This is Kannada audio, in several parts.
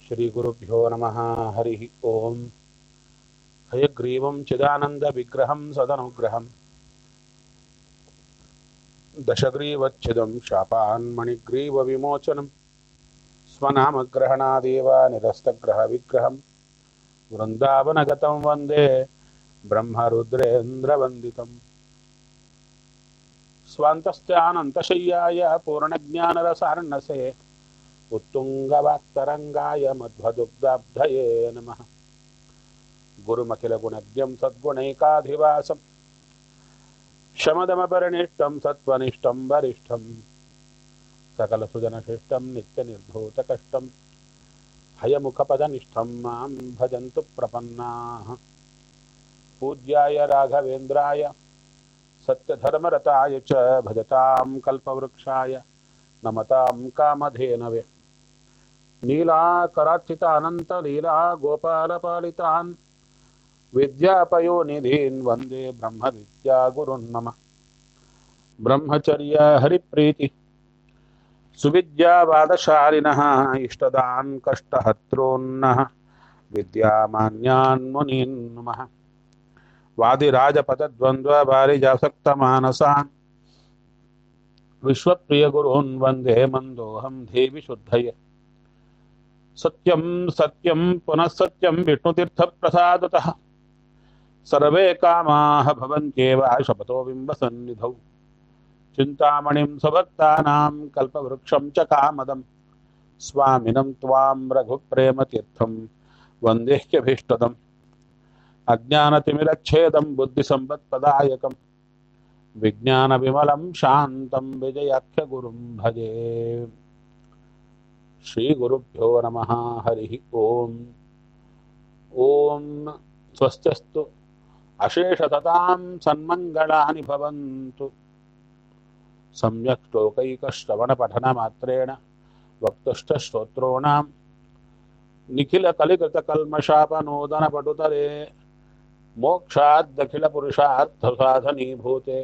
श्रीगुरुभ्यो नमः हरिः ओम् हयग्रीवं चिदानन्दविग्रहं सदनुग्रहम् दशग्रीवच्छिदं शापान्मणिग्रीवविमोचनं स्वनामग्रहणादेव निरस्तग्रहविग्रहं वृन्दावनगतं वन्दे ब्रह्मरुद्रेन्द्रवन्दितम् स्वान्तस्यानन्तशय्याय पूर्णज्ञानरसार्णसे उत्तुङ्गवाक्तरङ्गाय मध्वदुग्धाब्धये नमः गुरुमखिलगुणज्ञं सद्गुणैकाधिवासं शमदमपरिनिष्टं सत्त्वनिष्ठं वरिष्ठं सकलसुजनशिष्टं नित्यनिर्धूतकष्टं हयमुखपदनिष्ठं मां भजन्तु प्रपन्नाः पूज्याय राघवेन्द्राय सत्यधर्मरताय च भजतां कल्पवृक्षाय नमतां कामधेनवे नीलाकरार्चितानन्तलीला गोपालपालितान् विद्यापयोनिधीन् वन्दे ब्रह्मविद्यागुरुन् मम ब्रह्मचर्य हरिप्रीति सुविद्यावादशालिनः इष्टदान् कष्टहत्रोन्नः विद्यामान्यान् मुनीन् नमः वादिराजपदद्वन्द्वबालिजासक्तमानसान् विश्वप्रियगुरून् वन्दे मन्दोऽहं देवि शुद्धये सत्यं सत्यं पुनः सत्यं विष्णुतीर्थप्रसादतः सर्वे कामाः भवन्त्येव शपथो बिम्बसन्निधौ चिन्तामणिं स्वभक्तानां कल्पवृक्षं च कामदं स्वामिनं त्वां रघुप्रेमतीर्थं वन्देह्यभीष्टदम् अज्ञानतिमिरच्छेदं बुद्धिसम्पत्पदायकं विज्ञानविमलं शान्तं विजयाख्यगुरुं भजे श्रीगुरुभ्यो नमः हरिः ओम् ॐ स्वस्त्यस्तु अशेषततां सन्मङ्गलानि भवन्तु सम्यक् श्लोकैकश्रवणपठनमात्रेण वक्तुश्च श्रोत्रोणां निखिलकलिकृतकल्मषापनोदनपटुतरे मोक्षाद्दखिलपुरुषार्थसाधनीभूते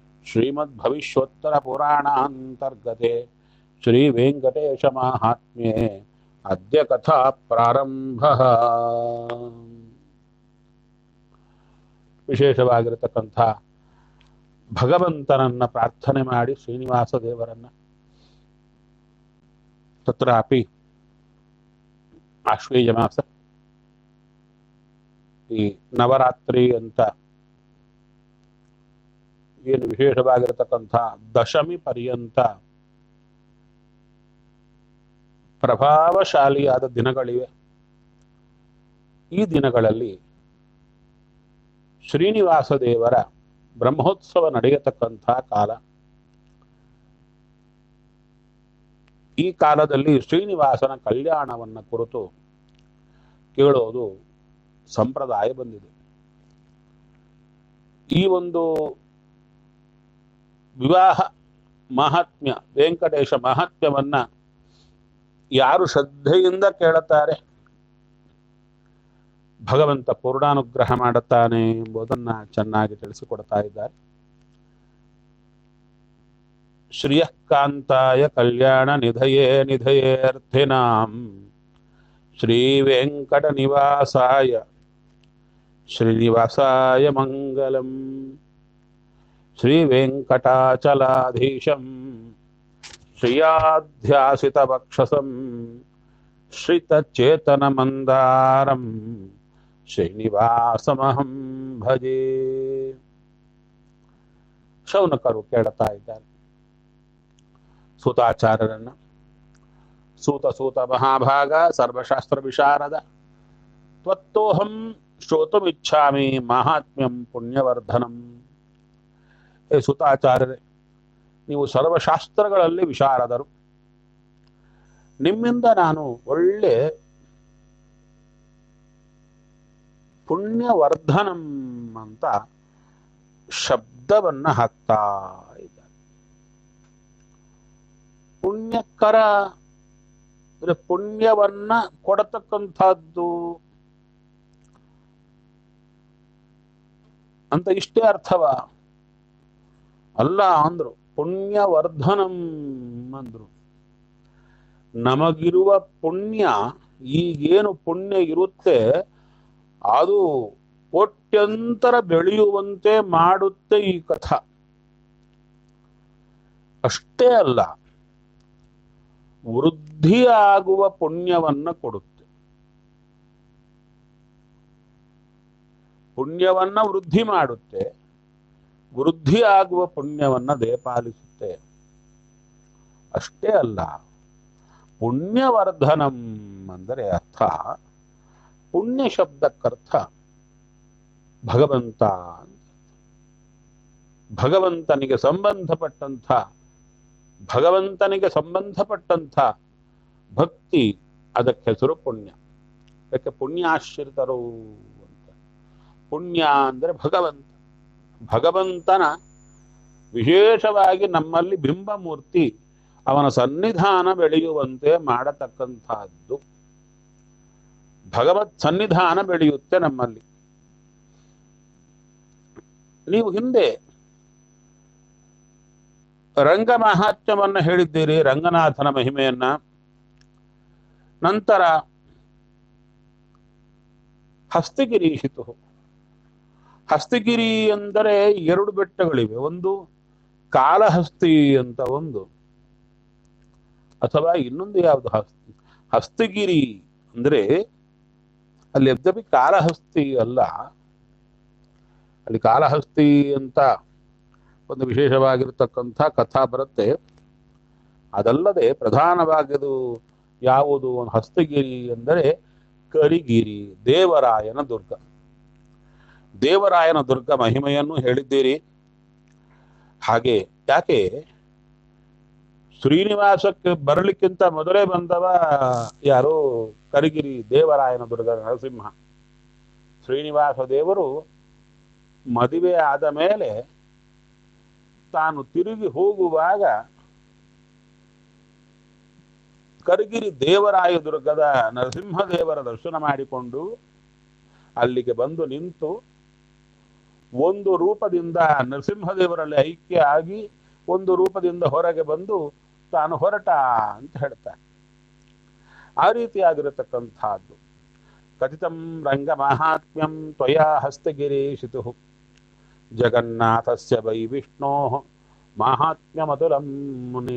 श्रीमद्भविष्योत्तरपुराणान्तर्गते श्रीवेङ्कटेशमाहात्म्ये अद्य कथा ಪ್ರಾರಂಭಃ ವಿಶೇಷವಾಗಿರತಕ್ಕಂಥ ಭಗವಂತನನ್ನ ಪ್ರಾರ್ಥನೆ ಮಾಡಿ ಶ್ರೀನಿವಾಸ ದೇವರನ್ನ ತತ್ರಾಪಿ ಆಶ್ವೇಯ ಮಾಸ ಈ ನವರಾತ್ರಿ ಅಂತ ಏನು ವಿಶೇಷವಾಗಿರತಕ್ಕಂಥ ದಶಮಿ ಪರ್ಯಂತ ಪ್ರಭಾವಶಾಲಿಯಾದ ದಿನಗಳಿವೆ ಈ ದಿನಗಳಲ್ಲಿ ಶ್ರೀನಿವಾಸ ದೇವರ ಬ್ರಹ್ಮೋತ್ಸವ ನಡೆಯತಕ್ಕಂಥ ಕಾಲ ಈ ಕಾಲದಲ್ಲಿ ಶ್ರೀನಿವಾಸನ ಕಲ್ಯಾಣವನ್ನ ಕುರಿತು ಕೇಳೋದು ಸಂಪ್ರದಾಯ ಬಂದಿದೆ ಈ ಒಂದು ವಿವಾಹ ಮಹಾತ್ಮ್ಯ ವೆಂಕಟೇಶ ಮಹಾತ್ಮ್ಯವನ್ನ ಯಾರು ಶ್ರದ್ಧೆಯಿಂದ ಕೇಳುತ್ತಾರೆ ಭಗವಂತ ಪೂರ್ಣಾನುಗ್ರಹ ಮಾಡುತ್ತಾನೆ ಎಂಬುದನ್ನ ಚೆನ್ನಾಗಿ ತಿಳಿಸಿಕೊಡ್ತಾ ಇದ್ದಾರೆ ಶ್ರಿಯಃಕಾಂತಾಯ ಕಲ್ಯಾಣ ನಿಧಯೇ ನಿಧಯೇರ್ಥಿನಾಂ ಶ್ರೀ ವೆಂಕಟ ನಿವಾಸಾಯ ಶ್ರೀನಿವಾಸಾಯ ಮಂಗಲಂ ಶ್ರೀ ವೆಂಕಟಾಚಲಾಧೀಶಂ ಶ್ರಿಯಾಧ್ಯಾಸಿತವಕ್ಷಸಂ ಶ್ರಿತಚೇತನಮಂದಾರಂ ಶ್ರೀನಿವಾಸಮಹಂ ಭಜೆ ಶೌನಕರು ಕೇಳುತ್ತಾ ಇದ್ದಾರೆ ಸೂತಾಚಾರ್ಯರನ್ನ ಸೂತ ಸೂತ ಮಹಾಭಾಗ ಸರ್ವಶಾಸ್ತ್ರ ವಿಶಾರದ ತ್ವತ್ತೋಹಂ ಶ್ರೋತುಮಿಚ್ಛಾಮಿ ಮಹಾತ್ಮ್ಯಂ ಪುಣ್ಯವರ್ಧನಂ ಹೇ ಸುತಾಚಾರ್ಯರೇ ನೀವು ಸರ್ವಶಾಸ್ತ್ರಗಳಲ್ಲಿ ವಿಶಾರದರು ನಿಮ್ಮಿಂದ ನಾನು ಒಳ್ಳೆ ಪುಣ್ಯವರ್ಧನಂ ಅಂತ ಶಬ್ದವನ್ನ ಹಾಕ್ತಾ ಇದ್ದಾರೆ ಪುಣ್ಯಕರ ಅಂದ್ರೆ ಪುಣ್ಯವನ್ನ ಕೊಡತಕ್ಕಂಥದ್ದು ಅಂತ ಇಷ್ಟೇ ಅರ್ಥವ ಅಲ್ಲ ಅಂದ್ರು ಪುಣ್ಯವರ್ಧನಂ ಅಂದ್ರು ನಮಗಿರುವ ಪುಣ್ಯ ಈಗೇನು ಪುಣ್ಯ ಇರುತ್ತೆ ಅದು ಕೋಟ್ಯಂತರ ಬೆಳೆಯುವಂತೆ ಮಾಡುತ್ತೆ ಈ ಕಥ ಅಷ್ಟೇ ಅಲ್ಲ ವೃದ್ಧಿಯಾಗುವ ಪುಣ್ಯವನ್ನ ಕೊಡುತ್ತೆ ಪುಣ್ಯವನ್ನ ವೃದ್ಧಿ ಮಾಡುತ್ತೆ ವೃದ್ಧಿ ಆಗುವ ಪುಣ್ಯವನ್ನ ದೇಪಾಲಿಸುತ್ತೆ ಅಷ್ಟೇ ಅಲ್ಲ ಪುಣ್ಯವರ್ಧನಂ ಅಂದರೆ ಅರ್ಥ ಪುಣ್ಯ ಶಬ್ದಕ್ಕರ್ಥ ಭಗವಂತ ಅಂತ. ಭಗವಂತನಿಗೆ ಸಂಬಂಧಪಟ್ಟಂಥ ಭಗವಂತನಿಗೆ ಸಂಬಂಧಪಟ್ಟಂಥ ಭಕ್ತಿ ಅದಕ್ಕೆ ಹೆಸರು ಪುಣ್ಯ ಯಾಕೆ ಪುಣ್ಯಾಶ್ರಿತರು ಅಂತ ಪುಣ್ಯ ಅಂದರೆ ಭಗವಂತ ಭಗವಂತನ ವಿಶೇಷವಾಗಿ ನಮ್ಮಲ್ಲಿ ಬಿಂಬಮೂರ್ತಿ ಅವನ ಸನ್ನಿಧಾನ ಬೆಳೆಯುವಂತೆ ಮಾಡತಕ್ಕಂಥದ್ದು ಭಗವತ್ ಸನ್ನಿಧಾನ ಬೆಳೆಯುತ್ತೆ ನಮ್ಮಲ್ಲಿ ನೀವು ಹಿಂದೆ ರಂಗ ಮಹಾತ್ಮ್ಯವನ್ನ ಹೇಳಿದ್ದೀರಿ ರಂಗನಾಥನ ಮಹಿಮೆಯನ್ನ ನಂತರ ಹಸ್ತಗಿರೀಶಿತು ಹಸ್ತಗಿರಿ ಅಂದರೆ ಎರಡು ಬೆಟ್ಟಗಳಿವೆ ಒಂದು ಕಾಲಹಸ್ತಿ ಅಂತ ಒಂದು ಅಥವಾ ಇನ್ನೊಂದು ಯಾವುದು ಹಸ್ತಿ ಹಸ್ತಗಿರಿ ಅಂದ್ರೆ ಅಲ್ಲಿ ಯದ್ಯಪಿ ಕಾಲಹಸ್ತಿ ಅಲ್ಲ ಅಲ್ಲಿ ಕಾಲಹಸ್ತಿ ಅಂತ ಒಂದು ವಿಶೇಷವಾಗಿರತಕ್ಕಂಥ ಕಥಾ ಬರುತ್ತೆ ಅದಲ್ಲದೆ ಪ್ರಧಾನವಾಗಿದು ಯಾವುದು ಒಂದು ಹಸ್ತಗಿರಿ ಎಂದರೆ ಕರಿಗಿರಿ ದೇವರಾಯನ ದುರ್ಗ ದೇವರಾಯನ ದುರ್ಗ ಮಹಿಮೆಯನ್ನು ಹೇಳಿದ್ದೀರಿ ಹಾಗೆ ಯಾಕೆ ಶ್ರೀನಿವಾಸಕ್ಕೆ ಬರಲಿಕ್ಕಿಂತ ಮೊದಲೇ ಬಂದವ ಯಾರು ಕರಿಗಿರಿ ದೇವರಾಯನ ದುರ್ಗ ನರಸಿಂಹ ಶ್ರೀನಿವಾಸ ದೇವರು ಮದುವೆ ಆದ ಮೇಲೆ ತಾನು ತಿರುಗಿ ಹೋಗುವಾಗ ಕರಿಗಿರಿ ದೇವರಾಯ ದುರ್ಗದ ನರಸಿಂಹದೇವರ ದರ್ಶನ ಮಾಡಿಕೊಂಡು ಅಲ್ಲಿಗೆ ಬಂದು ನಿಂತು ಒಂದು ರೂಪದಿಂದ ನರಸಿಂಹದೇವರಲ್ಲಿ ಐಕ್ಯ ಆಗಿ ಒಂದು ರೂಪದಿಂದ ಹೊರಗೆ ಬಂದು ತಾನು ಹೊರಟ ಅಂತ ಹೇಳ್ತಾನೆ ಆ ರೀತಿಯಾಗಿರತಕ್ಕಂಥದ್ದು ಕಥಿತಂ ರಂಗ ಮಾಹಾತ್ಮ್ಯಂ ತ್ವಯಾ ಹಸ್ತಗಿರೀಶಿತು ಜಗನ್ನಾಥಸ್ಯ ವೈ ವಿಷ್ಣೋ ಮಾಹಾತ್ಮ್ಯಮತುಲಂ ಮುನೇ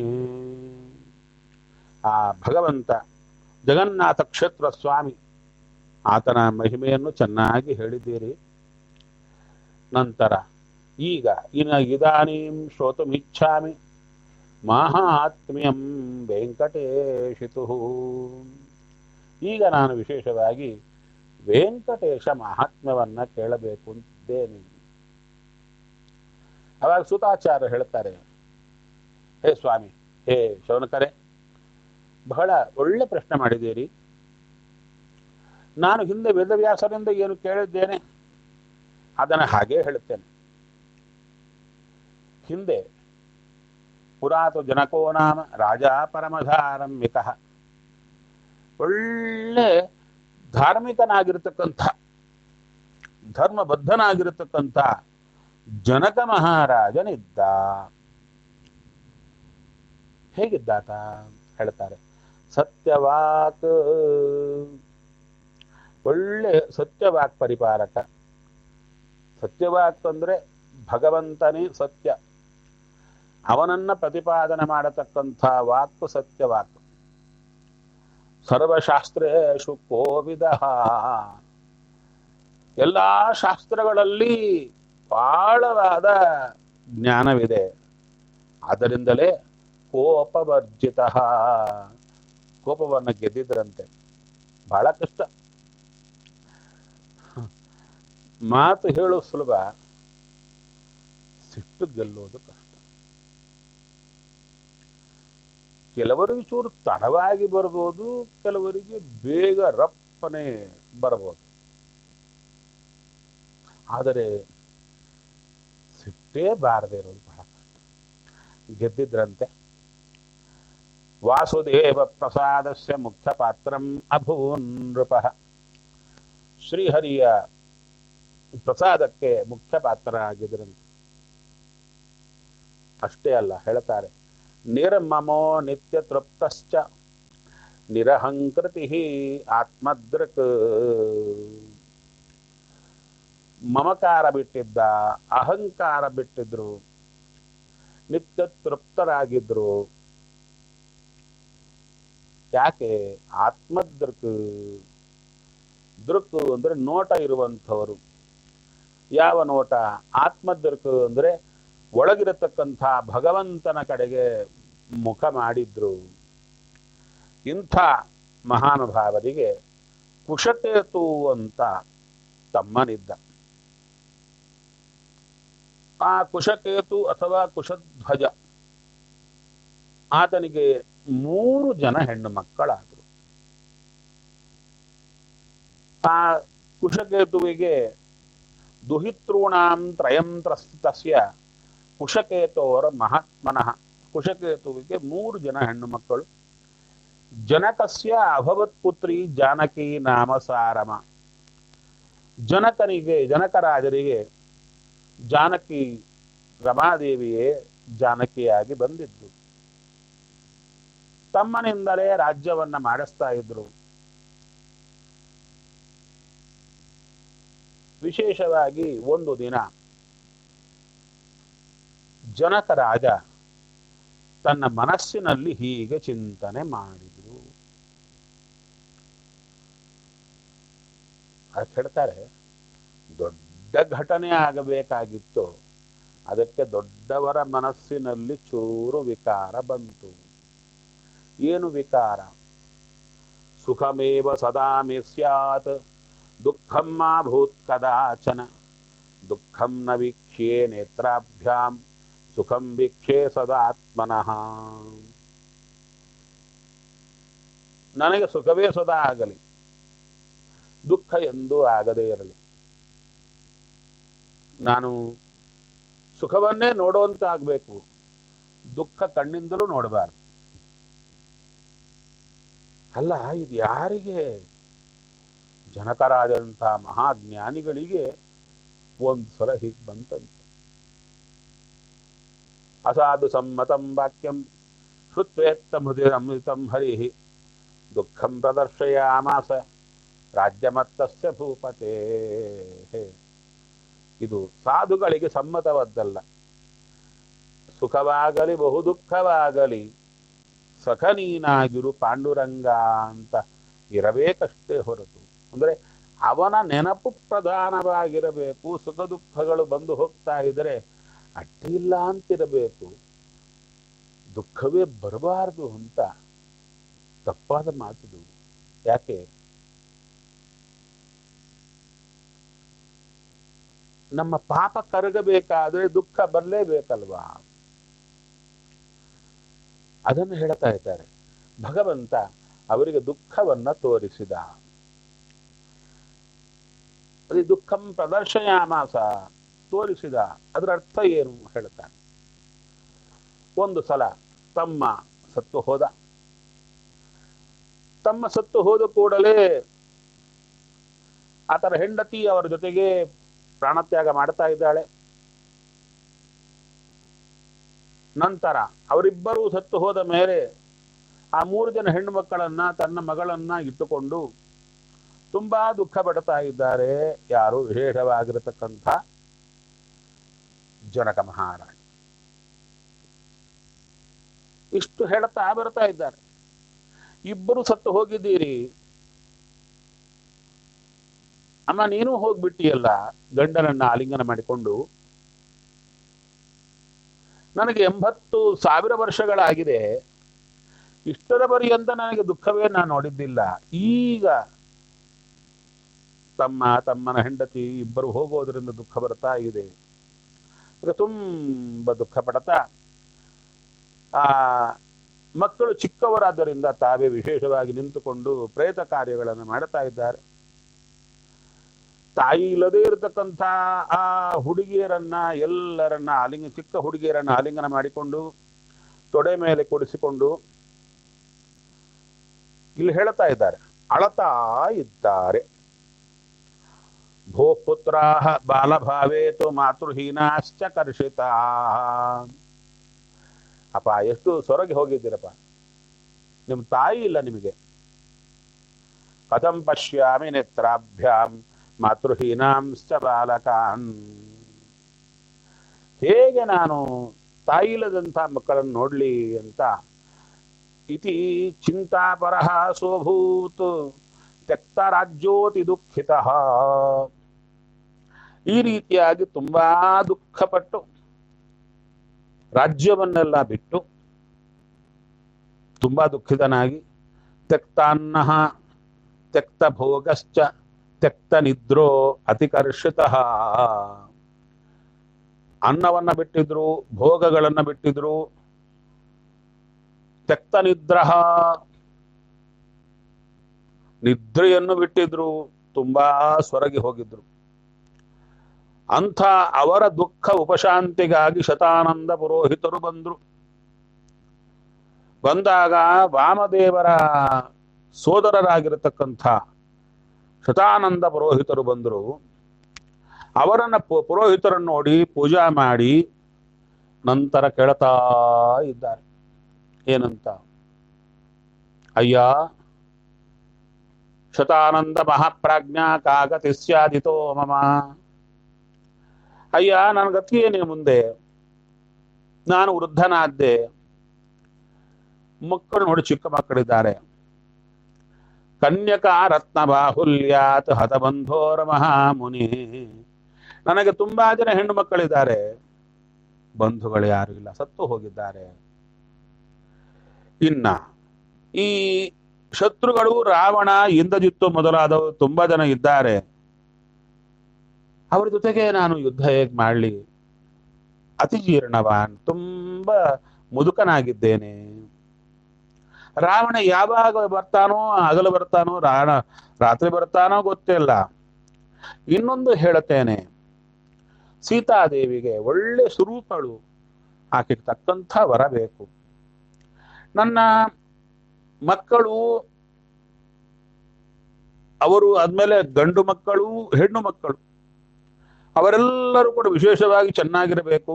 ಆ ಭಗವಂತ ಜಗನ್ನಾಥ ಕ್ಷೇತ್ರ ಸ್ವಾಮಿ ಆತನ ಮಹಿಮೆಯನ್ನು ಚೆನ್ನಾಗಿ ಹೇಳಿದ್ದೀರಿ ನಂತರ ಈಗ ಇನ ಇದಾನೀಂ ಶ್ರೋತುಮಿಚ್ಛಾಮಿ ಮಾಹಾತ್ಮ್ಯಂ ವೆಂಕಟೇಶಿತು ಈಗ ನಾನು ವಿಶೇಷವಾಗಿ ವೆಂಕಟೇಶ ಮಹಾತ್ಮ್ಯವನ್ನ ಕೇಳಬೇಕು ಅಂತಿದ್ದೇನೆ ಅವಾಗ ಸುತಾಚಾರ್ಯ ಹೇಳ್ತಾರೆ ಹೇ ಸ್ವಾಮಿ ಹೇ ಶೌನಕರೇ ಬಹಳ ಒಳ್ಳೆ ಪ್ರಶ್ನೆ ಮಾಡಿದ್ದೀರಿ ನಾನು ಹಿಂದೆ ವೇದವ್ಯಾಸರಿಂದ ಏನು ಕೇಳಿದ್ದೇನೆ ಅದನ್ನು ಹಾಗೇ ಹೇಳುತ್ತೇನೆ ಹಿಂದೆ ಪುರಾತು ಜನಕೋ ನಾಮ ರಾಜ ಪರಮಧಾರ್ಮಿಕ ಒಳ್ಳೆ ಧಾರ್ಮಿಕನಾಗಿರ್ತಕ್ಕಂಥ ಧರ್ಮಬದ್ಧನಾಗಿರತಕ್ಕಂಥ ಜನಕ ಮಹಾರಾಜನಿದ್ದ ಹೇಗಿದ್ದಾತ ಹೇಳ್ತಾರೆ ಸತ್ಯವಾಕ್ ಒಳ್ಳೆ ಸತ್ಯವಾಕ್ ಪರಿಪಾಲಕ ಸತ್ಯವಾಕ್ ಅಂದ್ರೆ ಭಗವಂತನೇ ಸತ್ಯ ಅವನನ್ನ ಪ್ರತಿಪಾದನೆ ಮಾಡತಕ್ಕಂಥ ವಾಕ್ ಸತ್ಯವಾಕ್ ಸರ್ವಶಾಸ್ತ್ರೇಶು ಕೋವಿದ ಎಲ್ಲಾ ಶಾಸ್ತ್ರಗಳಲ್ಲಿ ಆಳವಾದ ಜ್ಞಾನವಿದೆ ಆದ್ದರಿಂದಲೇ ಕೋಪವರ್ಜಿತ ಕೋಪವನ್ನು ಗೆದ್ದಿದ್ರಂತೆ ಬಹಳ ಕಷ್ಟ ಮಾತು ಹೇಳೋ ಸುಲಭ ಸಿಟ್ಟು ಗೆಲ್ಲೋದು ಕಷ್ಟ ಕೆಲವರಿಗೆ ಚೂರು ತಡವಾಗಿ ಬರ್ಬೋದು ಕೆಲವರಿಗೆ ಬೇಗ ರಪ್ಪನೆ ಬರಬಹುದು ಆದರೆ ಸಿಟ್ಟೇ ಬಾರದೆ ಇರೋದು ಬಹಳ ಕಷ್ಟ ಗೆದ್ದಿದ್ರಂತೆ ವಾಸುದೇವ ಪ್ರಸಾದಸ್ಯ ಮುಖ್ಯ ಪಾತ್ರಂ ಅಭೂನ್ ನೃಪ ಶ್ರೀಹರಿಯ ಪ್ರಸಾದಕ್ಕೆ ಮುಖ್ಯ ಪಾತ್ರ ಆಗಿದ್ರಂತೆ ಅಷ್ಟೇ ಅಲ್ಲ ಹೇಳ್ತಾರೆ ನಿರ್ಮಮೋ ನಿತ್ಯ ತೃಪ್ತಶ್ಚ ನಿರಹಂಕೃತಿ ಆತ್ಮದೃಕ್ ಮಮಕಾರ ಬಿಟ್ಟಿದ್ದ ಅಹಂಕಾರ ಬಿಟ್ಟಿದ್ರು ನಿತ್ಯ ತೃಪ್ತರಾಗಿದ್ರು ಯಾಕೆ ಆತ್ಮದೃಕ್ ದೃಕ್ ಅಂದ್ರೆ ನೋಟ ಇರುವಂಥವರು ಯಾವ ನೋಟ ಆತ್ಮದೃಕ್ ಅಂದ್ರೆ ಒಳಗಿರತಕ್ಕಂಥ ಭಗವಂತನ ಕಡೆಗೆ ಮುಖ ಮಾಡಿದ್ರು ಇಂಥ ಮಹಾನುಭಾವರಿಗೆ ಕುಶಕೇತು ಅಂತ ತಮ್ಮನಿದ್ದ ಆ ಕುಶಕೇತು ಅಥವಾ ಕುಶಧ್ವಜ ಆತನಿಗೆ ಮೂರು ಜನ ಹೆಣ್ಣು ಮಕ್ಕಳಾದರು ಆ ಕುಶಕೇತುವಿಗೆ ದುಹಿತೃಣಾಂ ತ್ರಯಂ ತಸ್ಯ ಕುಶಕೇತುವರ ಮಹಾತ್ಮನಃ ಕುಶಕೇತುವಿಗೆ ಮೂರು ಜನ ಹೆಣ್ಣು ಮಕ್ಕಳು ಜನಕಸ್ಯ ಅಭವತ್ ಪುತ್ರಿ ಜಾನಕಿ ನಾಮ ಸಾರಮ ಜನಕನಿಗೆ ಜನಕರಾಜರಿಗೆ ಜಾನಕಿ ರಮಾದೇವಿಯೇ ಜಾನಕಿಯಾಗಿ ಬಂದಿದ್ದು ತಮ್ಮನಿಂದಲೇ ರಾಜ್ಯವನ್ನ ಮಾಡಿಸ್ತಾ ಇದ್ರು ವಿಶೇಷವಾಗಿ ಒಂದು ದಿನ ಜನಕ ರಾಜ ತನ್ನ ಮನಸ್ಸಿನಲ್ಲಿ ಹೀಗೆ ಚಿಂತನೆ ಮಾಡಿದ್ರು ಅದಕ್ಕೆ ಹೇಳ್ತಾರೆ ದೊಡ್ಡ ಘಟನೆ ಆಗಬೇಕಾಗಿತ್ತು ಅದಕ್ಕೆ ದೊಡ್ಡವರ ಮನಸ್ಸಿನಲ್ಲಿ ಚೂರು ವಿಕಾರ ಬಂತು ಏನು ವಿಕಾರ ಸುಖಮೇವ ಸದಾ ಮೇ ಸ್ಯಾತ್ ದುಃಖಂ ಮಾ ಭೂತ್ ಕದಾಚನ ದುಃಖಂ ನ ವೀಕ್ಷ್ಯೆ ನೇತ್ರಾಭ್ಯಾಂ ಸುಖಂ ವೀಕ್ಷೆ ಸದಾತ್ಮನಃ ನನಗೆ ಸುಖವೇ ಸದಾ ಆಗಲಿ ದುಃಖ ಎಂದೂ ಆಗದೇ ಇರಲಿ ನಾನು ಸುಖವನ್ನೇ ನೋಡುವಂತ ಆಗ್ಬೇಕು ದುಃಖ ಕಣ್ಣಿಂದಲೂ ನೋಡಬಾರ್ದು ಅಲ್ಲ ಇದು ಯಾರಿಗೆ ಜನಕರಾದಂಥ ಮಹಾಜ್ಞಾನಿಗಳಿಗೆ ಒಂದು ಸಲ ಹೀಗೆ ಬಂತಂತೆ ಅಸಾಧು ಸಮ್ಮತಂ ವಾಕ್ಯಂ ಶ್ರುತ್ವೇತ್ತ ಮೃದಿ ಅಮೃತಂ ಹರಿ ದುಃಖಂ ಪ್ರದರ್ಶಯಾಮಾಸ ರಾಜ್ಯಮತ್ತಸ್ಯ ಭೂಪತೆ ಇದು ಸಾಧುಗಳಿಗೆ ಸಮ್ಮತವದ್ದಲ್ಲ ಸುಖವಾಗಲಿ ಬಹು ದುಃಖವಾಗಲಿ ಸಖ ನೀನಾಗಿರು ಪಾಂಡುರಂಗ ಅಂತ ಇರಬೇಕಷ್ಟೇ ಹೊರತು ಅಂದ್ರೆ ಅವನ ನೆನಪು ಪ್ರಧಾನವಾಗಿರಬೇಕು ಸುಖ ದುಃಖಗಳು ಬಂದು ಹೋಗ್ತಾ ಇದ್ರೆ ಅಡ್ಡಿಲ್ಲ ಅಂತಿರಬೇಕು ದುಃಖವೇ ಬರಬಾರದು ಅಂತ ತಪ್ಪಾದ ಮಾತಿದು ಯಾಕೆ ನಮ್ಮ ಪಾಪ ಕರಗಬೇಕಾದ್ರೆ ದುಃಖ ಬರಲೇಬೇಕಲ್ವಾ ಅದನ್ನು ಹೇಳ್ತಾ ಇದ್ದಾರೆ ಭಗವಂತ ಅವರಿಗೆ ದುಃಖವನ್ನ ತೋರಿಸಿದ ಅದೇ ದುಃಖಂ ಪ್ರದರ್ಶಯಾಮಾಸ ತೋರಿಸಿದ ಅದರ ಅರ್ಥ ಏನು ಹೇಳ್ತಾನೆ ಒಂದು ಸಲ ತಮ್ಮ ಸತ್ತು ಹೋದ ತಮ್ಮ ಸತ್ತು ಹೋದ ಕೂಡಲೇ ಆತನ ಹೆಂಡತಿ ಅವರ ಜೊತೆಗೆ ಪ್ರಾಣತ್ಯಾಗ ಮಾಡ್ತಾ ಇದ್ದಾಳೆ ನಂತರ ಅವರಿಬ್ಬರೂ ಸತ್ತು ಹೋದ ಮೇಲೆ ಆ ಮೂರು ಜನ ಹೆಣ್ಣು ಮಕ್ಕಳನ್ನ ತನ್ನ ಮಗಳನ್ನ ಇಟ್ಟುಕೊಂಡು ತುಂಬಾ ದುಃಖ ಪಡ್ತಾ ಇದ್ದಾರೆ ಯಾರು ವಿಶೇಷವಾಗಿರತಕ್ಕಂಥ ಜನಕ ಮಹಾರಾಜ ಇಷ್ಟು ಹೇಳ್ತಾ ಬರ್ತಾ ಇದ್ದಾರೆ ಇಬ್ಬರು ಸತ್ತು ಹೋಗಿದ್ದೀರಿ ಅಮ್ಮ ನೀನು ಹೋಗ್ಬಿಟ್ಟಿಯಲ್ಲ ಗಂಡನನ್ನ ಆಲಿಂಗನ ಮಾಡಿಕೊಂಡು ನನಗೆ ಎಂಬತ್ತು ಸಾವಿರ ವರ್ಷಗಳಾಗಿದೆ ಇಷ್ಟರ ಪರ್ಯಂತ ನನಗೆ ದುಃಖವೇ ನಾನು ನೋಡಿದ್ದಿಲ್ಲ ಈಗ ತಮ್ಮ ತಮ್ಮನ ಹೆಂಡತಿ ಇಬ್ಬರು ಹೋಗೋದ್ರಿಂದ ದುಃಖ ಬರ್ತಾ ಇದೆ ಈಗ ತುಂಬ ದುಃಖ ಪಡ್ತಾ ಆ ಮಕ್ಕಳು ಚಿಕ್ಕವರಾದ್ದರಿಂದ ತಾವೇ ವಿಶೇಷವಾಗಿ ನಿಂತುಕೊಂಡು ಪ್ರೇತ ಕಾರ್ಯಗಳನ್ನು ಮಾಡ್ತಾ ಇದ್ದಾರೆ ತಾಯಿ ಇಲ್ಲದೇ ಇರತಕ್ಕಂಥ ಆ ಹುಡುಗಿಯರನ್ನ ಎಲ್ಲರನ್ನ ಆಲಿಂಗ ಚಿಕ್ಕ ಹುಡುಗಿಯರನ್ನ ಆಲಿಂಗನ ಮಾಡಿಕೊಂಡು ತೊಡೆ ಮೇಲೆ ಕೊಡಿಸಿಕೊಂಡು ಇಲ್ಲಿ ಹೇಳ್ತಾ ಇದ್ದಾರೆ ಅಳತಾ ಇದ್ದಾರೆ ಭೋ ಪುತ್ರಾ ಬಾಲಭಾವೇತು ಮಾತೃಹೀನಾಶ್ಚ ಕರ್ಷಿತಾ ಅಪ್ಪ ಎಷ್ಟು ಸೊರಗಿ ಹೋಗಿದ್ದೀರಪ್ಪ ನಿಮ್ಮ ತಾಯಿ ಇಲ್ಲ ನಿಮಗೆ ಕಥಂ ಪಶ್ಯಾಮಿ ನೇತ್ರಾಭ್ಯಾಂ ಮಾತೃಹೀನಾಂಶ್ಚ ಬಾಲಕಾನ್ ಹೇಗೆ ನಾನು ತಾಯಿಲ್ಲದಂಥ ಮಕ್ಕಳನ್ನು ನೋಡ್ಲಿ ಅಂತ ಇತಿ ಚಿಂತಾಪರಃ ಸೋಭೂತ್ ತ್ಯಕ್ತ ರಾಜ್ಯೋತಿ ದುಃಖಿತ ಈ ರೀತಿಯಾಗಿ ತುಂಬಾ ದುಃಖಪಟ್ಟು ರಾಜ್ಯವನ್ನೆಲ್ಲ ಬಿಟ್ಟು ತುಂಬಾ ದುಃಖಿತನಾಗಿ ತ್ಯಕ್ತಾನ್ನ ತ್ಯಕ್ತ ಭೋಗಶ್ಚ ತ್ಯಕ್ತ ನಿದ್ರೋ ಅತಿಕರ್ಷಿತ ಅನ್ನವನ್ನ ಬಿಟ್ಟಿದ್ರು ಭೋಗಗಳನ್ನ ಬಿಟ್ಟಿದ್ರು ತ್ಯಕ್ತ ನಿದ್ರ ನಿದ್ರೆಯನ್ನು ಬಿಟ್ಟಿದ್ರು ತುಂಬಾ ಸೊರಗಿ ಹೋಗಿದ್ರು ಅಂಥ ಅವರ ದುಃಖ ಉಪಶಾಂತಿಗಾಗಿ ಶತಾನಂದ ಪುರೋಹಿತರು ಬಂದ್ರು ಬಂದಾಗ ವಾಮದೇವರ ಸೋದರರಾಗಿರತಕ್ಕಂಥ ಶತಾನಂದ ಪುರೋಹಿತರು ಬಂದರು ಅವರನ್ನ ಪು- ಪುರೋಹಿತರನ್ನು ನೋಡಿ ಪೂಜಾ ಮಾಡಿ ನಂತರ ಕೇಳ್ತಾ ಇದ್ದಾರೆ ಏನಂತ ಅಯ್ಯ ಶತಾನಂದ ಮಹಾಪ್ರಾಜ್ಞಾ ಕಾಗತಿ ಸ್ಯಾದಿತೋ ಮಮ ಅಯ್ಯ ನನ್ನ ಗತಿ ಏನೇ ಮುಂದೆ ನಾನು ವೃದ್ಧನಾದ್ದೆ ಮಕ್ಕಳು ನೋಡಿ ಚಿಕ್ಕ ಮಕ್ಕಳಿದ್ದಾರೆ ಕನ್ಯಕಾ ರತ್ನ ಬಾಹುಲ್ಯಾತ್ ಹತಬಂಧೋರ ಮಹಾಮುನಿ ನನಗೆ ತುಂಬಾ ಜನ ಹೆಣ್ಣು ಮಕ್ಕಳಿದ್ದಾರೆ ಬಂಧುಗಳು ಯಾರು ಇಲ್ಲ ಸತ್ತು ಹೋಗಿದ್ದಾರೆ ಇನ್ನ ಈ ಶತ್ರುಗಳು ರಾವಣ ಇಂದ್ರಜಿತ್ತು ಮೊದಲಾದವರು ತುಂಬಾ ಜನ ಇದ್ದಾರೆ ಅವರ ಜೊತೆಗೆ ನಾನು ಯುದ್ಧ ಹೇಗ್ ಮಾಡಲಿ ಅತಿಜೀರ್ಣವಾನ್ ತುಂಬಾ ಮುದುಕನಾಗಿದ್ದೇನೆ ರಾವಣ ಯಾವಾಗ ಬರ್ತಾನೋ ಹಗಲು ಬರ್ತಾನೋ ರಾಣ ರಾತ್ರಿ ಬರ್ತಾನೋ ಗೊತ್ತಿಲ್ಲ ಇನ್ನೊಂದು ಹೇಳುತ್ತೇನೆ ಸೀತಾದೇವಿಗೆ ಒಳ್ಳೆ ಸ್ವರೂಪಗಳು ಆಕೆಗೆ ತಕ್ಕಂಥ ವರ ಬೇಕು ನನ್ನ ಮಕ್ಕಳು ಅವರು ಆದ್ಮೇಲೆ ಗಂಡು ಮಕ್ಕಳು ಹೆಣ್ಣು ಮಕ್ಕಳು ಅವರೆಲ್ಲರೂ ಕೂಡ ವಿಶೇಷವಾಗಿ ಚೆನ್ನಾಗಿರಬೇಕು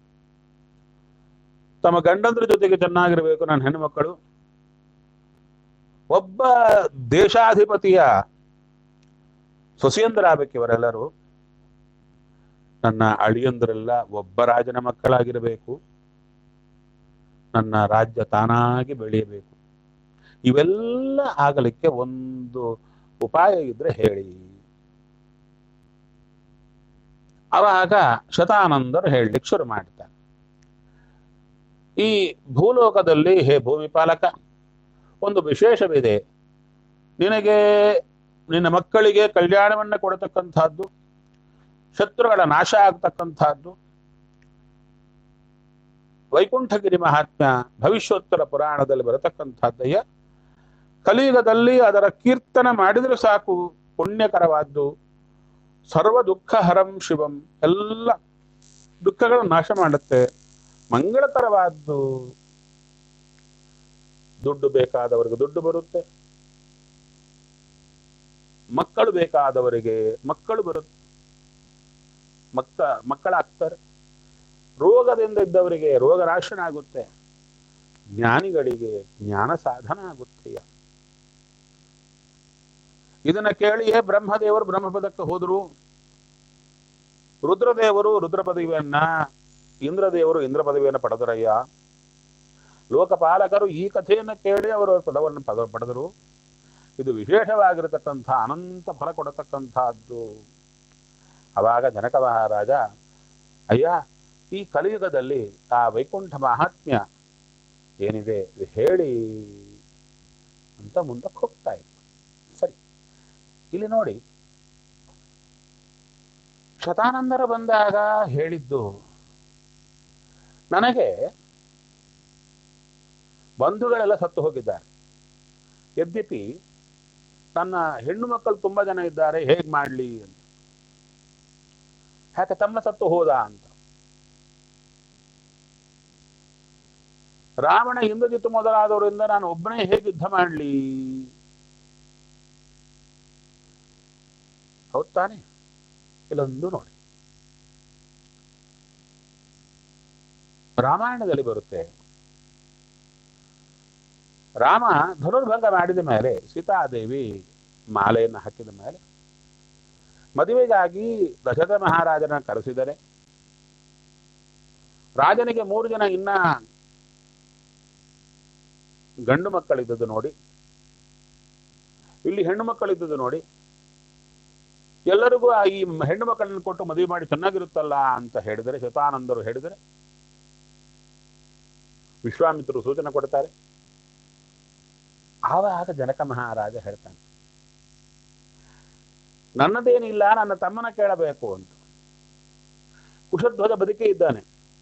ತಮ್ಮ ಗಂಡಂದ್ರ ಜೊತೆಗೆ ಚೆನ್ನಾಗಿರಬೇಕು ನನ್ನ ಹೆಣ್ಣು ಮಕ್ಕಳು ಒಬ್ಬ ದೇಶಾಧಿಪತಿಯ ಸೊಸೆಯಂದರಾಗಬೇಕು ಇವರೆಲ್ಲರೂ ನನ್ನ ಅಳಿಯಂದರೆಲ್ಲ ಒಬ್ಬ ರಾಜನ ಮಕ್ಕಳಾಗಿರಬೇಕು ನನ್ನ ರಾಜ್ಯ ತಾನಾಗಿ ಬೆಳೆಯಬೇಕು ಇವೆಲ್ಲ ಆಗಲಿಕ್ಕೆ ಒಂದು ಉಪಾಯ ಇದ್ರೆ ಹೇಳಿ ಅವಾಗ ಶತಾನಂದರು ಹೇಳಲಿಕ್ಕೆ ಶುರು ಮಾಡ್ತಾನೆ ಈ ಭೂಲೋಕದಲ್ಲಿ ಹೇ ಭೂಮಿಪಾಲಕ ಒಂದು ವಿಶೇಷವಿದೆ ನಿನಗೆ ನಿನ್ನ ಮಕ್ಕಳಿಗೆ ಕಲ್ಯಾಣವನ್ನ ಕೊಡತಕ್ಕಂಥದ್ದು ಶತ್ರುಗಳ ನಾಶ ಆಗ್ತಕ್ಕಂಥದ್ದು ವೈಕುಂಠಗಿರಿ ಮಹಾತ್ಮ್ಯ ಭವಿಷ್ಯೋತ್ತರ ಪುರಾಣದಲ್ಲಿ ಬರತಕ್ಕಂಥದ್ದಯ್ಯ ಕಲಿಯುಗದಲ್ಲಿ ಅದರ ಕೀರ್ತನ ಮಾಡಿದ್ರೆ ಸಾಕು ಪುಣ್ಯಕರವಾದ್ದು ಸರ್ವ ದುಃಖ ಹರಂ ಶಿವಂ ಎಲ್ಲ ದುಃಖಗಳ ನಾಶ ಮಾಡುತ್ತೆ ಮಂಗಳಕರವಾದ್ದು ದುಡ್ಡು ಬೇಕಾದವರಿಗೆ ದುಡ್ಡು ಬರುತ್ತೆ ಮಕ್ಕಳು ಬೇಕಾದವರಿಗೆ ಮಕ್ಕಳು ಬರುತ್ತೆ ಮಕ್ಕ ಮಕ್ಕಳಾಗ್ತಾರೆ ರೋಗದಿಂದ ಇದ್ದವರಿಗೆ ರೋಗ ನಾಶನ ಆಗುತ್ತೆ ಜ್ಞಾನಿಗಳಿಗೆ ಜ್ಞಾನ ಸಾಧನ ಆಗುತ್ತೆಯ ಇದನ್ನ ಕೇಳಿಯೇ ಬ್ರಹ್ಮದೇವರು ಬ್ರಹ್ಮಪದಕ್ಕೆ ಹೋದರು ರುದ್ರದೇವರು ರುದ್ರ ಪದವಿಯನ್ನ ಇಂದ್ರದೇವರು ಇಂದ್ರ ಪದವಿಯನ್ನು ಪಡೆದರಯ್ಯ ಲೋಕಪಾಲಕರು ಈ ಕಥೆಯನ್ನ ಕೇಳಿ ಅವರು ಪದವನ್ನು ಪದ ಪಡೆದರು ಇದು ವಿಶೇಷವಾಗಿರತಕ್ಕಂಥ ಅನಂತ ಫಲ ಕೊಡತಕ್ಕಂಥದ್ದು ಅವಾಗ ಜನಕ ಮಹಾರಾಜ ಅಯ್ಯ ಈ ಕಲಿಯುಗದಲ್ಲಿ ಆ ವೈಕುಂಠ ಮಹಾತ್ಮ್ಯ ಏನಿದೆ ಇದು ಹೇಳಿ ಅಂತ ಮುಂದಕ್ಕೆ ಹೋಗ್ತಾ ಇತ್ತು ಸರಿ ಇಲ್ಲಿ ನೋಡಿ ಶತಾನಂದರ ಬಂದಾಗ ಹೇಳಿದ್ದು ನನಗೆ ಬಂಧುಗಳೆಲ್ಲ ಸತ್ತು ಹೋಗಿದ್ದಾರೆ ಯದ್ಯಪಿ ನನ್ನ ಹೆಣ್ಣು ಮಕ್ಕಳು ತುಂಬಾ ಜನ ಇದ್ದಾರೆ ಹೇಗ್ ಮಾಡ್ಲಿ ಅಂತ ಯಾಕೆ ತಮ್ಮ ಸತ್ತು ಹೋದ ಅಂತ ರಾವಣ ಇಂದ್ರಜಿತ್ತು ಮೊದಲಾದವರಿಂದ ನಾನು ಒಬ್ಬನೇ ಹೇಗೆ ಯುದ್ಧ ಮಾಡ್ಲಿ ಹೌದ್ ತಾನೆ ಇಲ್ಲೊಂದು ನೋಡಿ ರಾಮಾಯಣದಲ್ಲಿ ಬರುತ್ತೆ ರಾಮ ಧನುರ್ಭಂಗ ಮಾಡಿದ ಮೇಲೆ ಸೀತಾದೇವಿ ಮಾಲೆಯನ್ನು ಹಾಕಿದ ಮೇಲೆ ಮದುವೆಗಾಗಿ ದಶರಥ ಮಹಾರಾಜನ ಕರೆಸಿದರೆ ರಾಜನಿಗೆ ಮೂರು ಜನ ಇನ್ನ ಗಂಡು ಮಕ್ಕಳಿದ್ದದ್ದು ನೋಡಿ ಇಲ್ಲಿ ಹೆಣ್ಣು ಮಕ್ಕಳಿದ್ದದ್ದು ನೋಡಿ ಎಲ್ಲರಿಗೂ ಆ ಈ ಹೆಣ್ಣು ಮಕ್ಕಳನ್ನು ಕೊಟ್ಟು ಮದುವೆ ಮಾಡಿ ಚೆನ್ನಾಗಿರುತ್ತಲ್ಲ ಅಂತ ಹೇಳಿದರೆ ಶತಾನಂದರು ಹೇಳಿದರೆ ವಿಶ್ವಾಮಿತ್ರರು ಸೂಚನೆ ಕೊಡ್ತಾರೆ ಆವಾಗ ಜನಕ ಮಹಾರಾಜ ಹೇಳ್ತಾನೆ ನನ್ನದೇನಿಲ್ಲ ನನ್ನ ತಮ್ಮನ ಕೇಳಬೇಕು ಅಂತ ಕುಶಧ್ವಜ ಬದುಕೇ ಇದ್ದಾನೆ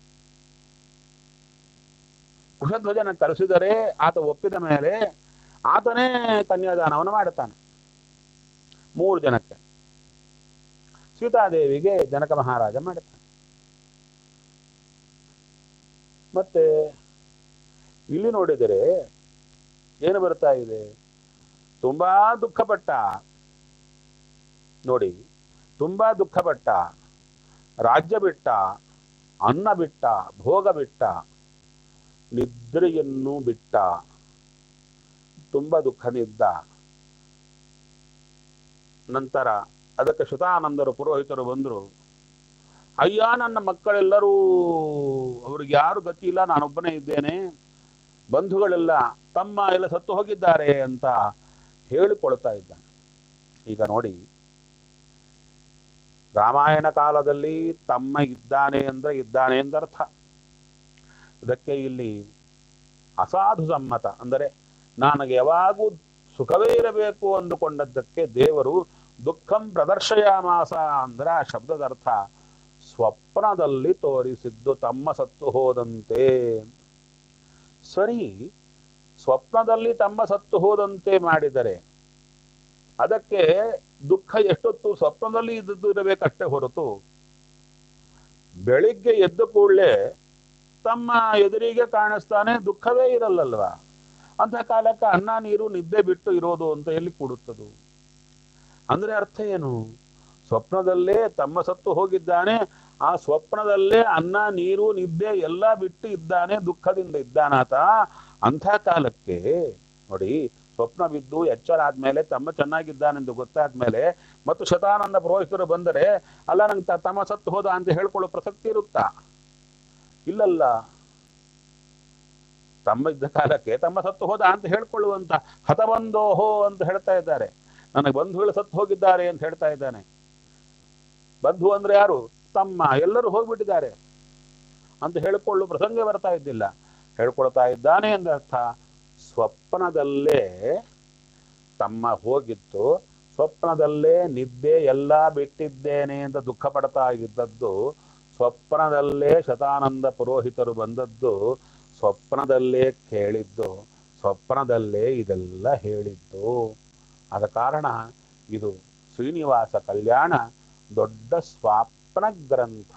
ಕುಶಧ್ವಜನ ಕರೆಸಿದರೆ ಆತ ಒಪ್ಪಿದ ಮೇಲೆ ಆತನೇ ಕನ್ಯಾದಾನವನ್ನು ಮಾಡುತ್ತಾನೆ ಮೂರು ಜನಕ್ಕೆ ಸೀತಾದೇವಿಗೆ ಜನಕ ಮಹಾರಾಜ ಮಾಡುತ್ತಾನೆ ಮತ್ತೆ ಇಲ್ಲಿ ನೋಡಿದರೆ ಏನು ಬರ್ತಾ ಇದೆ ತುಂಬಾ ದುಃಖಪಟ್ಟ ನೋಡಿ ತುಂಬಾ ದುಃಖಪಟ್ಟ ರಾಜ್ಯ ಬಿಟ್ಟ ಅನ್ನ ಬಿಟ್ಟ ಭೋಗ ಬಿಟ್ಟ ನಿದ್ರೆಯನ್ನು ಬಿಟ್ಟ ತುಂಬ ದುಃಖನಿದ್ದ ನಂತರ ಅದಕ್ಕೆ ಶತಾನಂದರು ಪುರೋಹಿತರು ಬಂದರು ಅಯ್ಯ ನನ್ನ ಮಕ್ಕಳೆಲ್ಲರೂ ಅವ್ರಿಗೆ ಯಾರು ಗತಿ ಇಲ್ಲ ನಾನೊಬ್ಬನೇ ಇದ್ದೇನೆ ಬಂಧುಗಳೆಲ್ಲ ತಮ್ಮ ಎಲ್ಲ ಸತ್ತು ಹೋಗಿದ್ದಾರೆ ಅಂತ ಹೇಳಿಕೊಳ್ತಾ ಇದ್ದಾನೆ ಈಗ ನೋಡಿ ರಾಮಾಯಣ ಕಾಲದಲ್ಲಿ ತಮ್ಮ ಇದ್ದಾನೆ ಅಂದ್ರೆ ಇದ್ದಾನೆ ಎಂದರ್ಥ ಇದಕ್ಕೆ ಇಲ್ಲಿ ಅಸಾಧು ಸಮ್ಮತ ಅಂದರೆ ನನಗೆ ಯಾವಾಗೂ ಸುಖವೇ ಇರಬೇಕು ಅಂದುಕೊಂಡದ್ದಕ್ಕೆ ದೇವರು ದುಃಖಂ ಪ್ರದರ್ಶಯಾಮಾಸ ಅಂದ್ರೆ ಆ ಶಬ್ದದ ಅರ್ಥ ಸ್ವಪ್ನದಲ್ಲಿ ತೋರಿಸಿದ್ದು ತಮ್ಮ ಸತ್ತು ಹೋದಂತೆ ಸರಿ ಸ್ವಪ್ನದಲ್ಲಿ ತಮ್ಮ ಸತ್ತು ಹೋದಂತೆ ಮಾಡಿದರೆ ಅದಕ್ಕೆ ದುಃಖ ಎಷ್ಟೊತ್ತು ಸ್ವಪ್ನದಲ್ಲಿ ಇದ್ದದ್ದು ಇರಬೇಕಷ್ಟೇ ಹೊರತು ಬೆಳಿಗ್ಗೆ ಎದ್ದ ಕೂಡಲೇ ತಮ್ಮ ಎದುರಿಗೆ ಕಾಣಿಸ್ತಾನೆ ದುಃಖವೇ ಇರಲ್ಲಲ್ವಾ ಅಂತ ಕಾಲಕ್ಕೆ ಅನ್ನ ನೀರು ನಿದ್ದೆ ಬಿಟ್ಟು ಇರೋದು ಅಂತ ಎಲ್ಲಿ ಕೂಡುತ್ತದು ಅಂದ್ರೆ ಅರ್ಥ ಏನು ಸ್ವಪ್ನದಲ್ಲೇ ತಮ್ಮ ಸತ್ತು ಹೋಗಿದ್ದಾನೆ ಆ ಸ್ವಪ್ನದಲ್ಲೇ ಅನ್ನ ನೀರು ನಿದ್ದೆ ಎಲ್ಲ ಬಿಟ್ಟು ಇದ್ದಾನೆ ದುಃಖದಿಂದ ಇದ್ದಾನಾತ ಅಂಥ ಕಾಲಕ್ಕೆ ನೋಡಿ ಸ್ವಪ್ನ ಬಿದ್ದು ಎಚ್ಚರ ಆದ್ಮೇಲೆ ತಮ್ಮ ಚೆನ್ನಾಗಿದ್ದಾನೆಂದು ಗೊತ್ತಾದ್ಮೇಲೆ ಮತ್ತು ಶತಾನಂದ ಪುರೋಹಿತರು ಬಂದರೆ ಅಲ್ಲ ನಂಗೆ ತ- ತಮ್ಮ ಸತ್ತು ಹೋದ ಅಂತ ಹೇಳ್ಕೊಳ್ಳೋ ಪ್ರಸಕ್ತಿ ಇರುತ್ತಾ ಇಲ್ಲಲ್ಲ ತಮ್ಮ ಇದ್ದ ಕಾಲಕ್ಕೆ ತಮ್ಮ ಸತ್ತು ಹೋದ ಅಂತ ಹೇಳ್ಕೊಳ್ಳುವಂತ ಹತಬಂದೋಹೋ ಅಂತ ಹೇಳ್ತಾ ಇದ್ದಾರೆ ನನಗೆ ಬಂಧುಗಳು ಸತ್ತು ಹೋಗಿದ್ದಾರೆ ಅಂತ ಹೇಳ್ತಾ ಇದ್ದಾನೆ ಬಂಧು ಅಂದ್ರೆ ಯಾರು ತಮ್ಮ ಎಲ್ಲರೂ ಹೋಗ್ಬಿಟ್ಟಿದ್ದಾರೆ ಅಂತ ಹೇಳಿಕೊಳ್ಳು ಪ್ರಸಂಗ ಬರ್ತಾ ಇದ್ದಿಲ್ಲ ಹೇಳ್ಕೊಳ್ತಾ ಇದ್ದಾನೆ ಎಂದರ್ಥ ಸ್ವಪ್ನದಲ್ಲೇ ತಮ್ಮ ಹೋಗಿತ್ತು ಸ್ವಪ್ನದಲ್ಲೇ ನಿದ್ದೆ ಎಲ್ಲ ಬಿಟ್ಟಿದ್ದೇನೆ ಅಂತ ದುಃಖ ಪಡ್ತಾ ಇದ್ದದ್ದು ಸ್ವಪ್ನದಲ್ಲೇ ಶತಾನಂದ ಪುರೋಹಿತರು ಬಂದದ್ದು ಸ್ವಪ್ನದಲ್ಲೇ ಕೇಳಿದ್ದು ಸ್ವಪ್ನದಲ್ಲೇ ಇದೆಲ್ಲ ಹೇಳಿದ್ದು ಆದ ಕಾರಣ ಇದು ಶ್ರೀನಿವಾಸ ಕಲ್ಯಾಣ ದೊಡ್ಡ ಸ್ವಾಪ್ನ ಗ್ರಂಥ